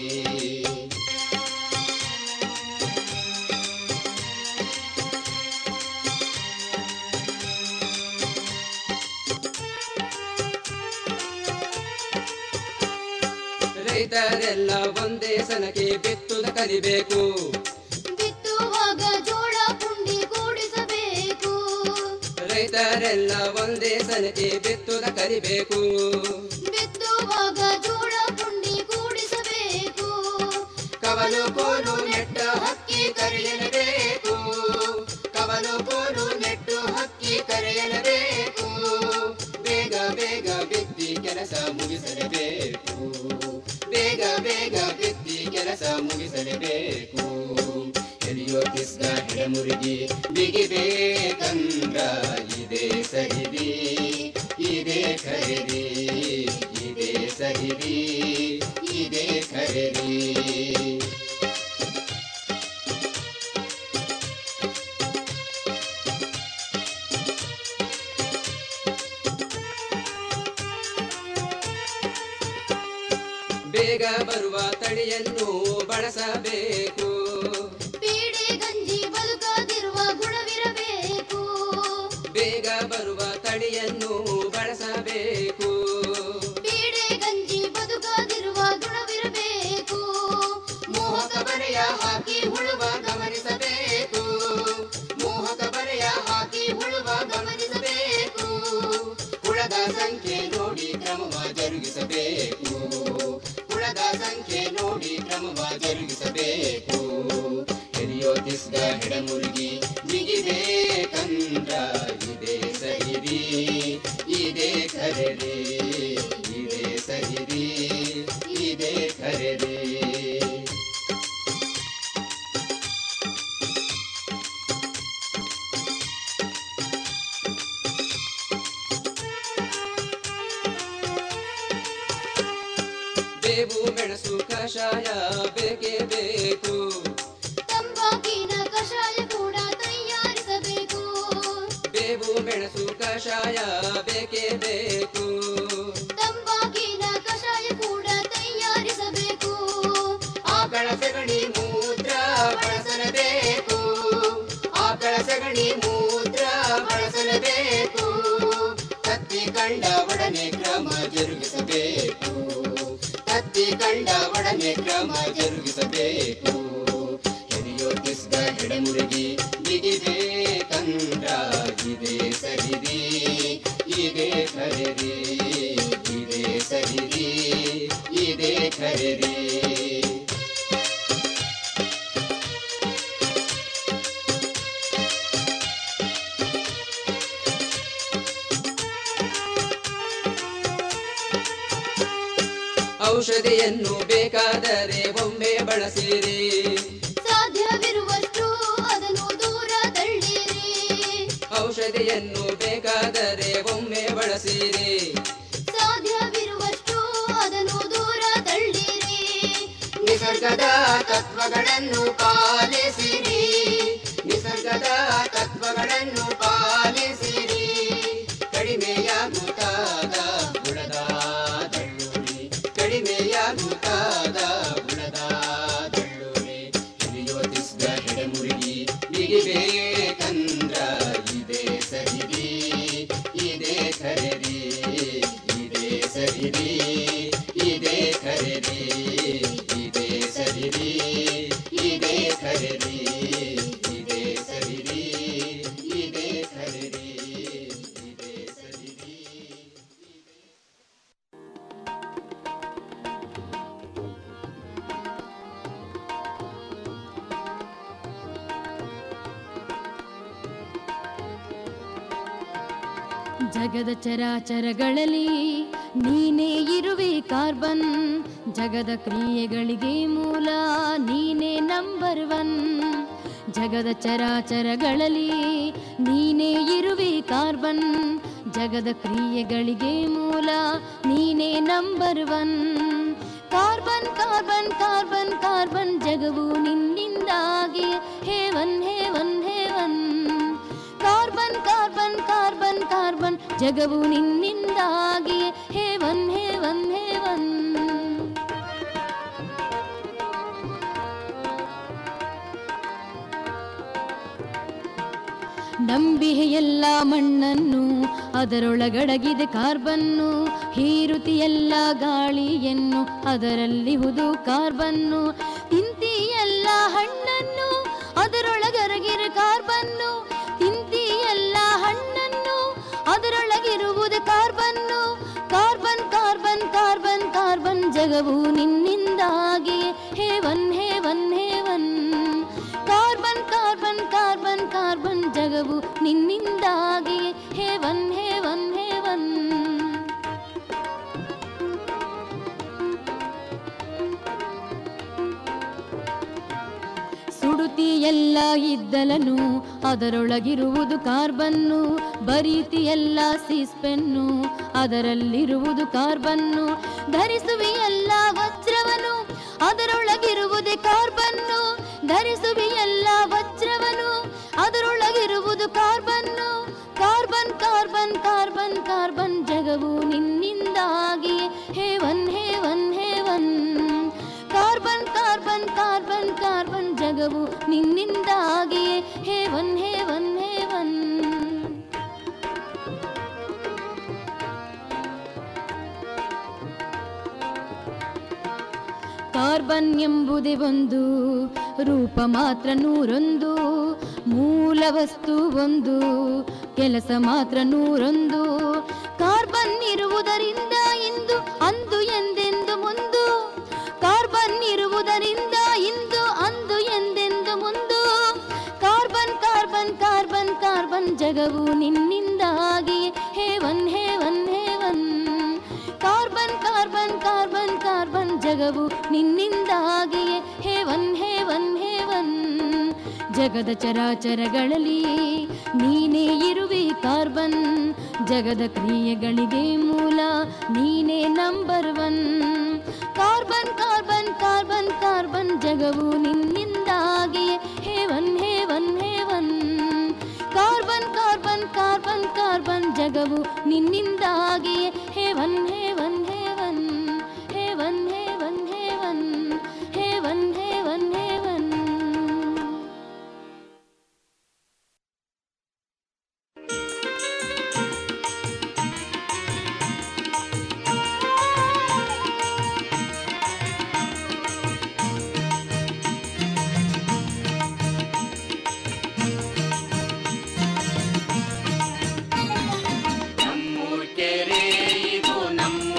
ರೈತರೆಲ್ಲ ಒಂದೇ ಸನಕ್ಕೆ ಬಿತ್ತುದ ಕಲಿಬೇಕು ಬಿತ್ತುವಾಗ ಜೋಳ ಪುಂಡಿ ಕೂಡಿಸಬೇಕು ರೈತರೆಲ್ಲ ಒಂದೇ ಸನಕ್ಕೆ ಬಿತ್ತುದ ಕಲಿಬೇಕು ಬಿತ್ತುವಾಗ ಜೋಳ ಪುಂಡಿ ಕೂಡಿಸಬೇಕು ಕವಲು ಕೋಲು ನೆಟ್ಟ ಹಕ್ಕಿ ಕರೆಯಲೇಬೇಕು ಕವಲು ಕೋಲು ನೆಟ್ಟು ಹಕ್ಕಿ ಕರೆಯಲೇಬೇಕು ಬೇಗ ಬೇಗ ಬಿತ್ತಿ ಕೆಲಸ ಮುಗಿಸಲೇಬೇಕು ಬೇಗ ಬೇಗ ಬಿತ್ತಿ ಕೆಲಸ ಮುಗಿಸಲೇಬೇಕು ಎಲಿಯೋ ಕಿಸ್ಗ ಹೆಡಮುರುಗಿ ಬಿಗಿಬೇಕಂದ್ರ ಇದೇ ಸರಿದಿ ಇದೇ ಖರೀದಿ ಇದೇ ಸರಿದಿ ಇದೇ ಖರೀದಿ ಬೇಗ ಬರುವ ತಳಿಯನ್ನು ಬಳಸಬೇಕು ಪೀಡೆ ಗಂಜಿ ಬದುಕದಿರುವ ಗುಣವಿರಬೇಕು ಬೇಗ ಬರುವ ತಳಿಯನ್ನು ಬಳಸಬೇಕು ಪೀಡೆ ಗಂಜಿ ಬದುಕದಿರುವ ಗುಣವಿರಬೇಕು ಮೋಹಕ ಬರೆಯ ಹಾಕಿ ಹುಳುವ ಗಮನಿಸಬೇಕು ಮೋಹಕ ಬರೆಯ ಹಾಕಿ ಹುಳುವ ಗಮನಿಸಬೇಕು ಹುಳದ ಸಂಖ್ಯೆ ನೋಡಿ ಕ್ರಮವ ಜರುಗಿಸಬೇಕು ಹುಳದ ಸಂಖ್ಯೆ ನೋಡಿ ಕ್ರಮವ ಜರುಗಿಸಬೇಕು ಹೆರಿಯೋ ತಿಸ್ಗ ಹೆಡಮುರುಗಿ ಬಿಗಿಬೇಕಂದ್ರ ಇದೇ ಸಹಿರಿ ಇದೇ ಖರೀರಿ ಇದೇ ಸಹಿರಿ ಇದೇ ಖರೀರಿ ಬೇವು ಮೆಣಸು ಕಷಾಯ ಬೇಕೇ ಬೇಕು ತಂಬಾಕಿನ ಕಷಾಯ ಕೂಡ ತಯಾರಿಸಬೇಕು ಬೇವು ಮೆಣಸು ಕಷಾಯ ಬೇಕೇ ಬೇಕು ತಂಬಾಕಿನ ಕಷಾಯ ಕೂಡ ತಯಾರಿಸಬೇಕು ಆಕಳ ಸಗಣಿ ಮೂತ್ರ ಬಳಸಲೇಬೇಕು ಆಕಳ ಸಗಣಿ ಮೂತ್ರ ಬಳಸಲೇಬೇಕು ಕತ್ತಿ ಕಂಡ ಒಡನೆ ಕ್ರಮ ಜರುಗಿಸಬೇಕು ಕತ್ತಿ ಕಂಡ ಒಡನೆ ಕ್ರಮ ಜರುಗಿಸಬೇಕು ಹೆರಿಯೋ ಕಿಸ್ಗ ಹೆಡಮುರುಗಿ ಬಿಗಿಬೇಕಂದ್ರ ಇದೇ ಸರಿದಿ ಇದೇ ಖರೀದಿ ಇದೇ ಸರಿದಿ ಇದೇ ಖರೀದಿ ಔಷಧಿಯನ್ನು ಬೇಕಾದರೆ ಒಮ್ಮೆ ಬಳಸಿರಿ ಸಾಧ್ಯವಿರುವಷ್ಟು ಅದನ್ನು ದೂರ ತಳ್ಳಿರಿ ಔಷಧಿಯನ್ನು ಬೇಕಾದರೆ ಒಮ್ಮೆ ಬಳಸಿರಿ ಸಾಧ್ಯವಿರುವಷ್ಟು ಅದನ್ನು ದೂರ ತಳ್ಳಿರಿ ನಿಸರ್ಗದ ತತ್ವಗಳನ್ನು ಪಾಲಿಸಿರಿ ನಿಸರ್ಗದ ತತ್ವಗಳನ್ನು ಪಾಲಿಸಿರಿ ಕಡಿಮೆಯಾಗುತ್ತಾದ ಬುಡದ ದಳ್ಳುರಿ ಕಡಿಮೆಯಾಗುತ್ತಾದ ಬುಡದ ದಳ್ಳುರಿ ಹಿರಿಯೋತಿಸ್ಗ ಹೆಡೆಮುರುಗಿ ಬಿಗಿಬೇಕಂದ್ರ ಇದೇ ಸರಿರಿ ಇದೇ ಖರೀರಿ ಇದೇ ಸರಿರಿ ಇದೇ ಖರೀರಿ ಇದೇ ಸರಿರಿ ಇದೇ ಖರೀರಿ ಇದೇ ಸರಿರಿ ಇದೇ ಖರೀರಿ ಇದೇ ಸರಿರಿ ಜಗದ ಚರಾಚರಗಳಲ್ಲಿ ನೀನೇ ಇರುವೆ ಕಾರ್ಬನ್ ಜಗದ ಕ್ರಿಯೆಗಳಿಗೆ ಮೂಲ ನೀನೇ ನಂಬರ್ ಒನ್ ಜಗದ ಚರಾಚರಗಳಲ್ಲಿ ನೀನೇ ಇರುವೆ ಕಾರ್ಬನ್ ಜಗದ ಕ್ರಿಯೆಗಳಿಗೆ ಮೂಲ ನೀನೇ number one carbon carbon carbon carbon ಜಗವು ನಿನ್ನಿಂದಾಗಿ heaven heaven heaven carbon carbon carbon carbon ಜಗವು ನಿನ್ನಿಂದಾಗಿ ಹೇವನ್ ಹೇವನ್ ಹೇವನ್ ನಂಬಿಹೆ ಎಲ್ಲ ಮಣ್ಣನ್ನು ಅದರೊಳಗಡಗಿದೆ ಕಾರ್ಬನ್ನು ಹೀರುತಿ ಎಲ್ಲ ಗಾಳಿಯನ್ನು ಅದರಲ್ಲಿ ಹುದು ಕಾರ್ಬನ್ನು ತಿಂತಿ ಎಲ್ಲ ಹಣ್ಣನ್ನು ಅದರೊಳಗರಗಿರ ಕಾರ್ಬನ್ನು ತಿಂತಿ ಎಲ್ಲ ಹಣ್ಣನ್ನು ಅದರೊಳಗಿರುವುದು ಕಾರ್ಬನ್ನು ಕಾರ್ಬನ್ ಕಾರ್ಬನ್ ಕಾರ್ಬನ್ ಕಾರ್ಬನ್ ಜಗವು ನಿನ್ನಿಂದಾಗಿ heaven heaven heaven carbon carbon carbon carbon ಜಗವು ನಿನ್ನಿಂದಾಗಿ ಹೇವನ್ ಹೇವನ್ ಹೇವನ್ ಸುಡುತಿ ಎಲ್ಲ ಇದ್ದಲನು ಅದರೊಳಗಿರುವುದು ಕಾರ್ಬನ್ನು ಬರೀತಿ ಎಲ್ಲ ಸೀಸ್ಪೆನ್ನು ಅದರಲ್ಲಿರುವುದು ಕಾರ್ಬನ್ನು ಧರಿಸುವಿ ಎಲ್ಲ ವಜ್ರವನು ಅದರೊಳಗಿರುವುದೇ ಕಾರ್ಬನ್ನು ಧರಿಸುವಿ ಎಲ್ಲ ವಜ್ರವನು ಅದರೊಳಗಿರುವುದು ಕಾರ್ಬನ್ನು ಕಾರ್ಬನ್ ಕಾರ್ಬನ್ ಕಾರ್ಬನ್ ಕಾರ್ಬನ್ ಜಗವು ನಿನ್ನಿಂದಾಗಿ heaven heaven heaven carbon carbon carbon carbon ಜಗವು ನಿನ್ನಿಂದಾಗಿ ಹೇವನ್ ಹೇವನ್ ಹೇವನ್ ಕಾರ್ಬನ್ ಎಂಬುದೇ ಒಂದು ರೂಪ ಮಾತ್ರ ನೂರೊಂದು ಮೂಲ ವಸ್ತು ಒಂದು ಕೆಲಸ ಮಾತ್ರ ನೂರೊಂದು ಕಾರ್ಬನ್ ಇರುವುದರಿಂದ ಇಂದು ಅಂದು ಎಂದೆಂದು ಮುಂದು ಕಾರ್ಬನ್ ಇರುವುದರಿಂದ ಇಂದು ಅಂದು ಎಂದೆಂದು ಮುಂದು ಕಾರ್ಬನ್ ಕಾರ್ಬನ್ ಕಾರ್ಬನ್ ಕಾರ್ಬನ್ ಜಗವು ನಿನ್ನಿಂದಾಗಿ heaven heaven heaven carbon carbon carbon carbon ಜಗವು ನಿನ್ನಿಂದಾಗಿ ಹೇವನ್ ಹೇವನ್ ಹೇವನ್ ಜಗದ ಚರಾಚರಗಳಲ್ಲಿ ನೀನೇ ಇರುವೆ ಕಾರ್ಬನ್ ಜಗದ ಕ್ರಿಯೆಗಳಿಗೆ ಮೂಲ ನೀನೇ number one carbon carbon carbon carbon ಜಗವು ನಿನ್ನಿಂದಾಗಿ heaven heaven heaven carbon carbon carbon carbon ಜಗವು ನಿನ್ನಿಂದಾಗಿ heaven heaven heaven heaven heaven heaven heaven heaven heaven ನಮ್ಮೂರ್ ಕೆರೆ ಇದು ನಮ್ಮ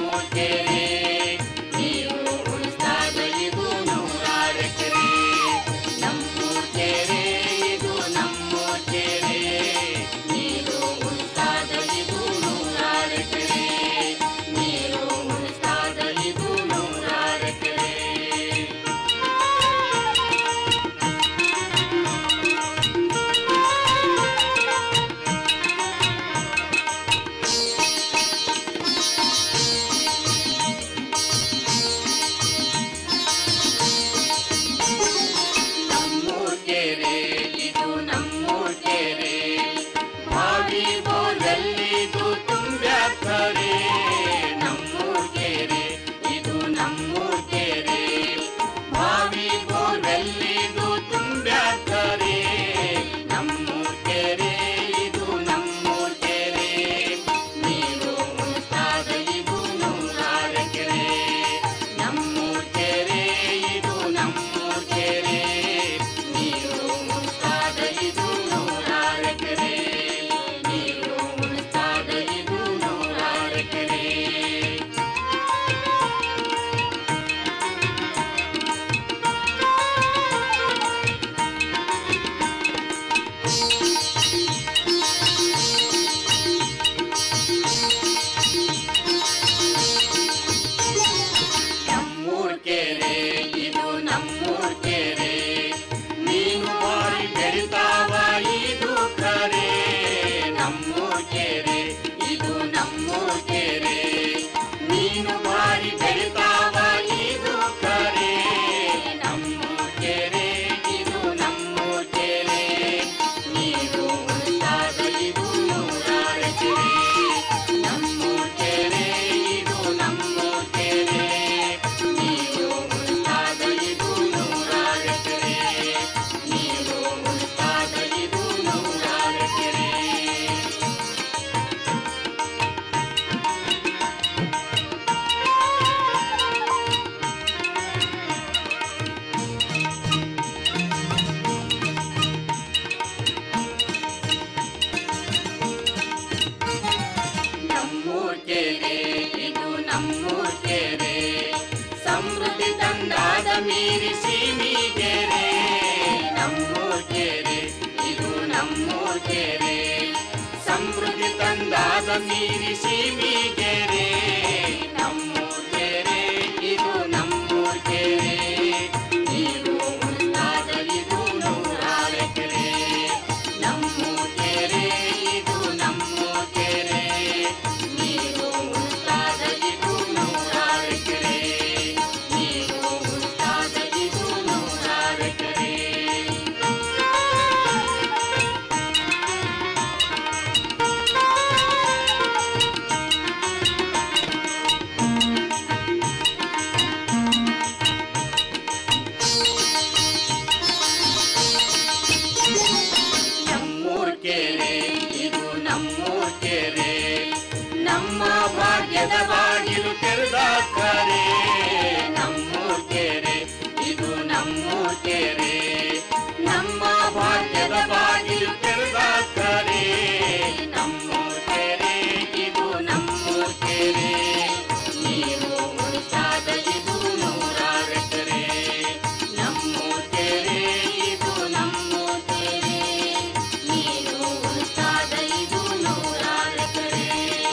ಭಾಗ್ಯದ ಬಾಗಿಲು ತೆರೆದಾಕರೆ ನಮ್ಮೂರ್ ಕೆರೆ ಇದು ನಮ್ಮೂರ್ ಕೆರೆ ನಮ್ಮ ಭಾಗ್ಯದ ಬಾಗಿಲು ತೆರೆದಾಕರೆ ನಮ್ಮೂರ್ ಕೆರೆ ಇದು ನಮ್ಮೂರ್ ಕೆರೆ ನೀರು ಉಳಿಸಾದ ಇದು ನೂರಾರು ಎಕರೆ ನಮ್ಮೂರ್ ಕೆರೆ ಇದು ನಮ್ಮೂರ್ ಕೆರೆ ನೀರು ಉಳಿಸಾದ ಇದು ನೂರಾರು ಎಕರೆ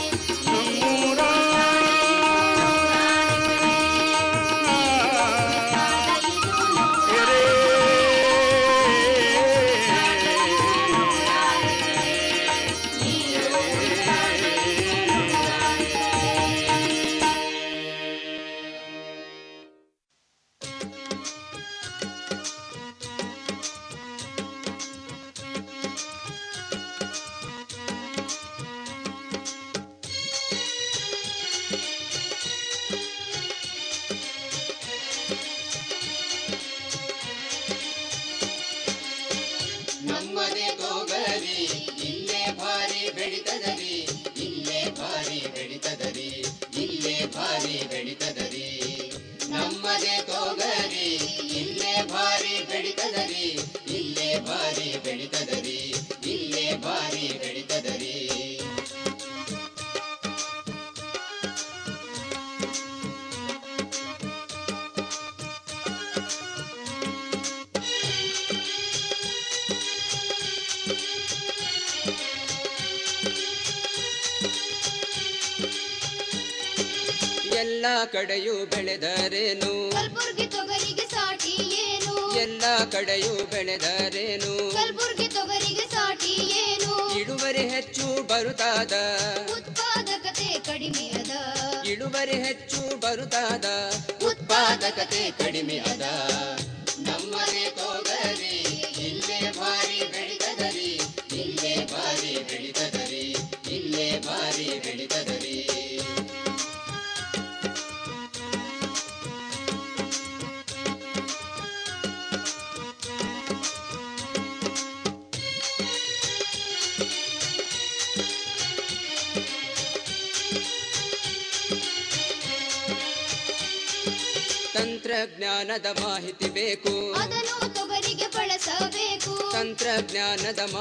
ನಮ್ಮದೇ ತೋಗರಿ ಇಲ್ಲೇ ಭಾರಿ ಬೆಳಿತದರಿ ಇಲ್ಲೇ ಭಾರಿ ಬೆಳಿತದರಿ ಇಲ್ಲೇ ಭಾರಿ ಬೆಳಿತದರಿ ನಮ್ಮದೇ ತೋಗರಿ ಇಲ್ಲೇ ಭಾರಿ ಬೆಳಿತದರಿ ಇಲ್ಲೇ ಭಾರಿ ಬೆಳಿತದರಿ ಇಲ್ಲೇ ಭಾರಿ ಬೆಳಿತದರಿ ಎಲ್ಲ ಕಡೆಯೂ ಬೆಳೆದರೇನು ಕಲ್ಬುರ್ಗಿ ತೊಗರಿಗೆ ಸಾಟಿ ಏನು ಎಲ್ಲ ಕಡೆಯೂ ಬೆಳೆದರೇನು ಕಲ್ಬುರ್ಗಿ ತೊಗರಿಗೆ ಸಾಟಿ ಏನು ಇಳುವರಿ ಹೆಚ್ಚು ಬರುತ್ತಾದ ಉತ್ಪಾದಕತೆ ಕಡಿಮೆ ಅದ ಇಳುವರಿ ಹೆಚ್ಚು ಬರುತ್ತಾದ ಉತ್ಪಾದಕತೆ ಕಡಿಮೆ ಅದ ನಮ್ಮದೇ ತೋಗರಿ ಇಲ್ಲೇ ಭಾರಿ ಬೆಳಿತದರಿ ಇಲ್ಲೇ ಭಾರಿ ಬೆಳಿತದರಿ ಇಲ್ಲೇ ಭಾರಿ ಬೆಳಿತದರಿ ತಂತ್ರಜ್ಞಾನದ ಮಾಹಿತಿ ಬೇಕು ಅದನ್ನು ತೊಗರಿಗೆ ಬಳಸಬೇಕು ತಂತ್ರಜ್ಞಾನದ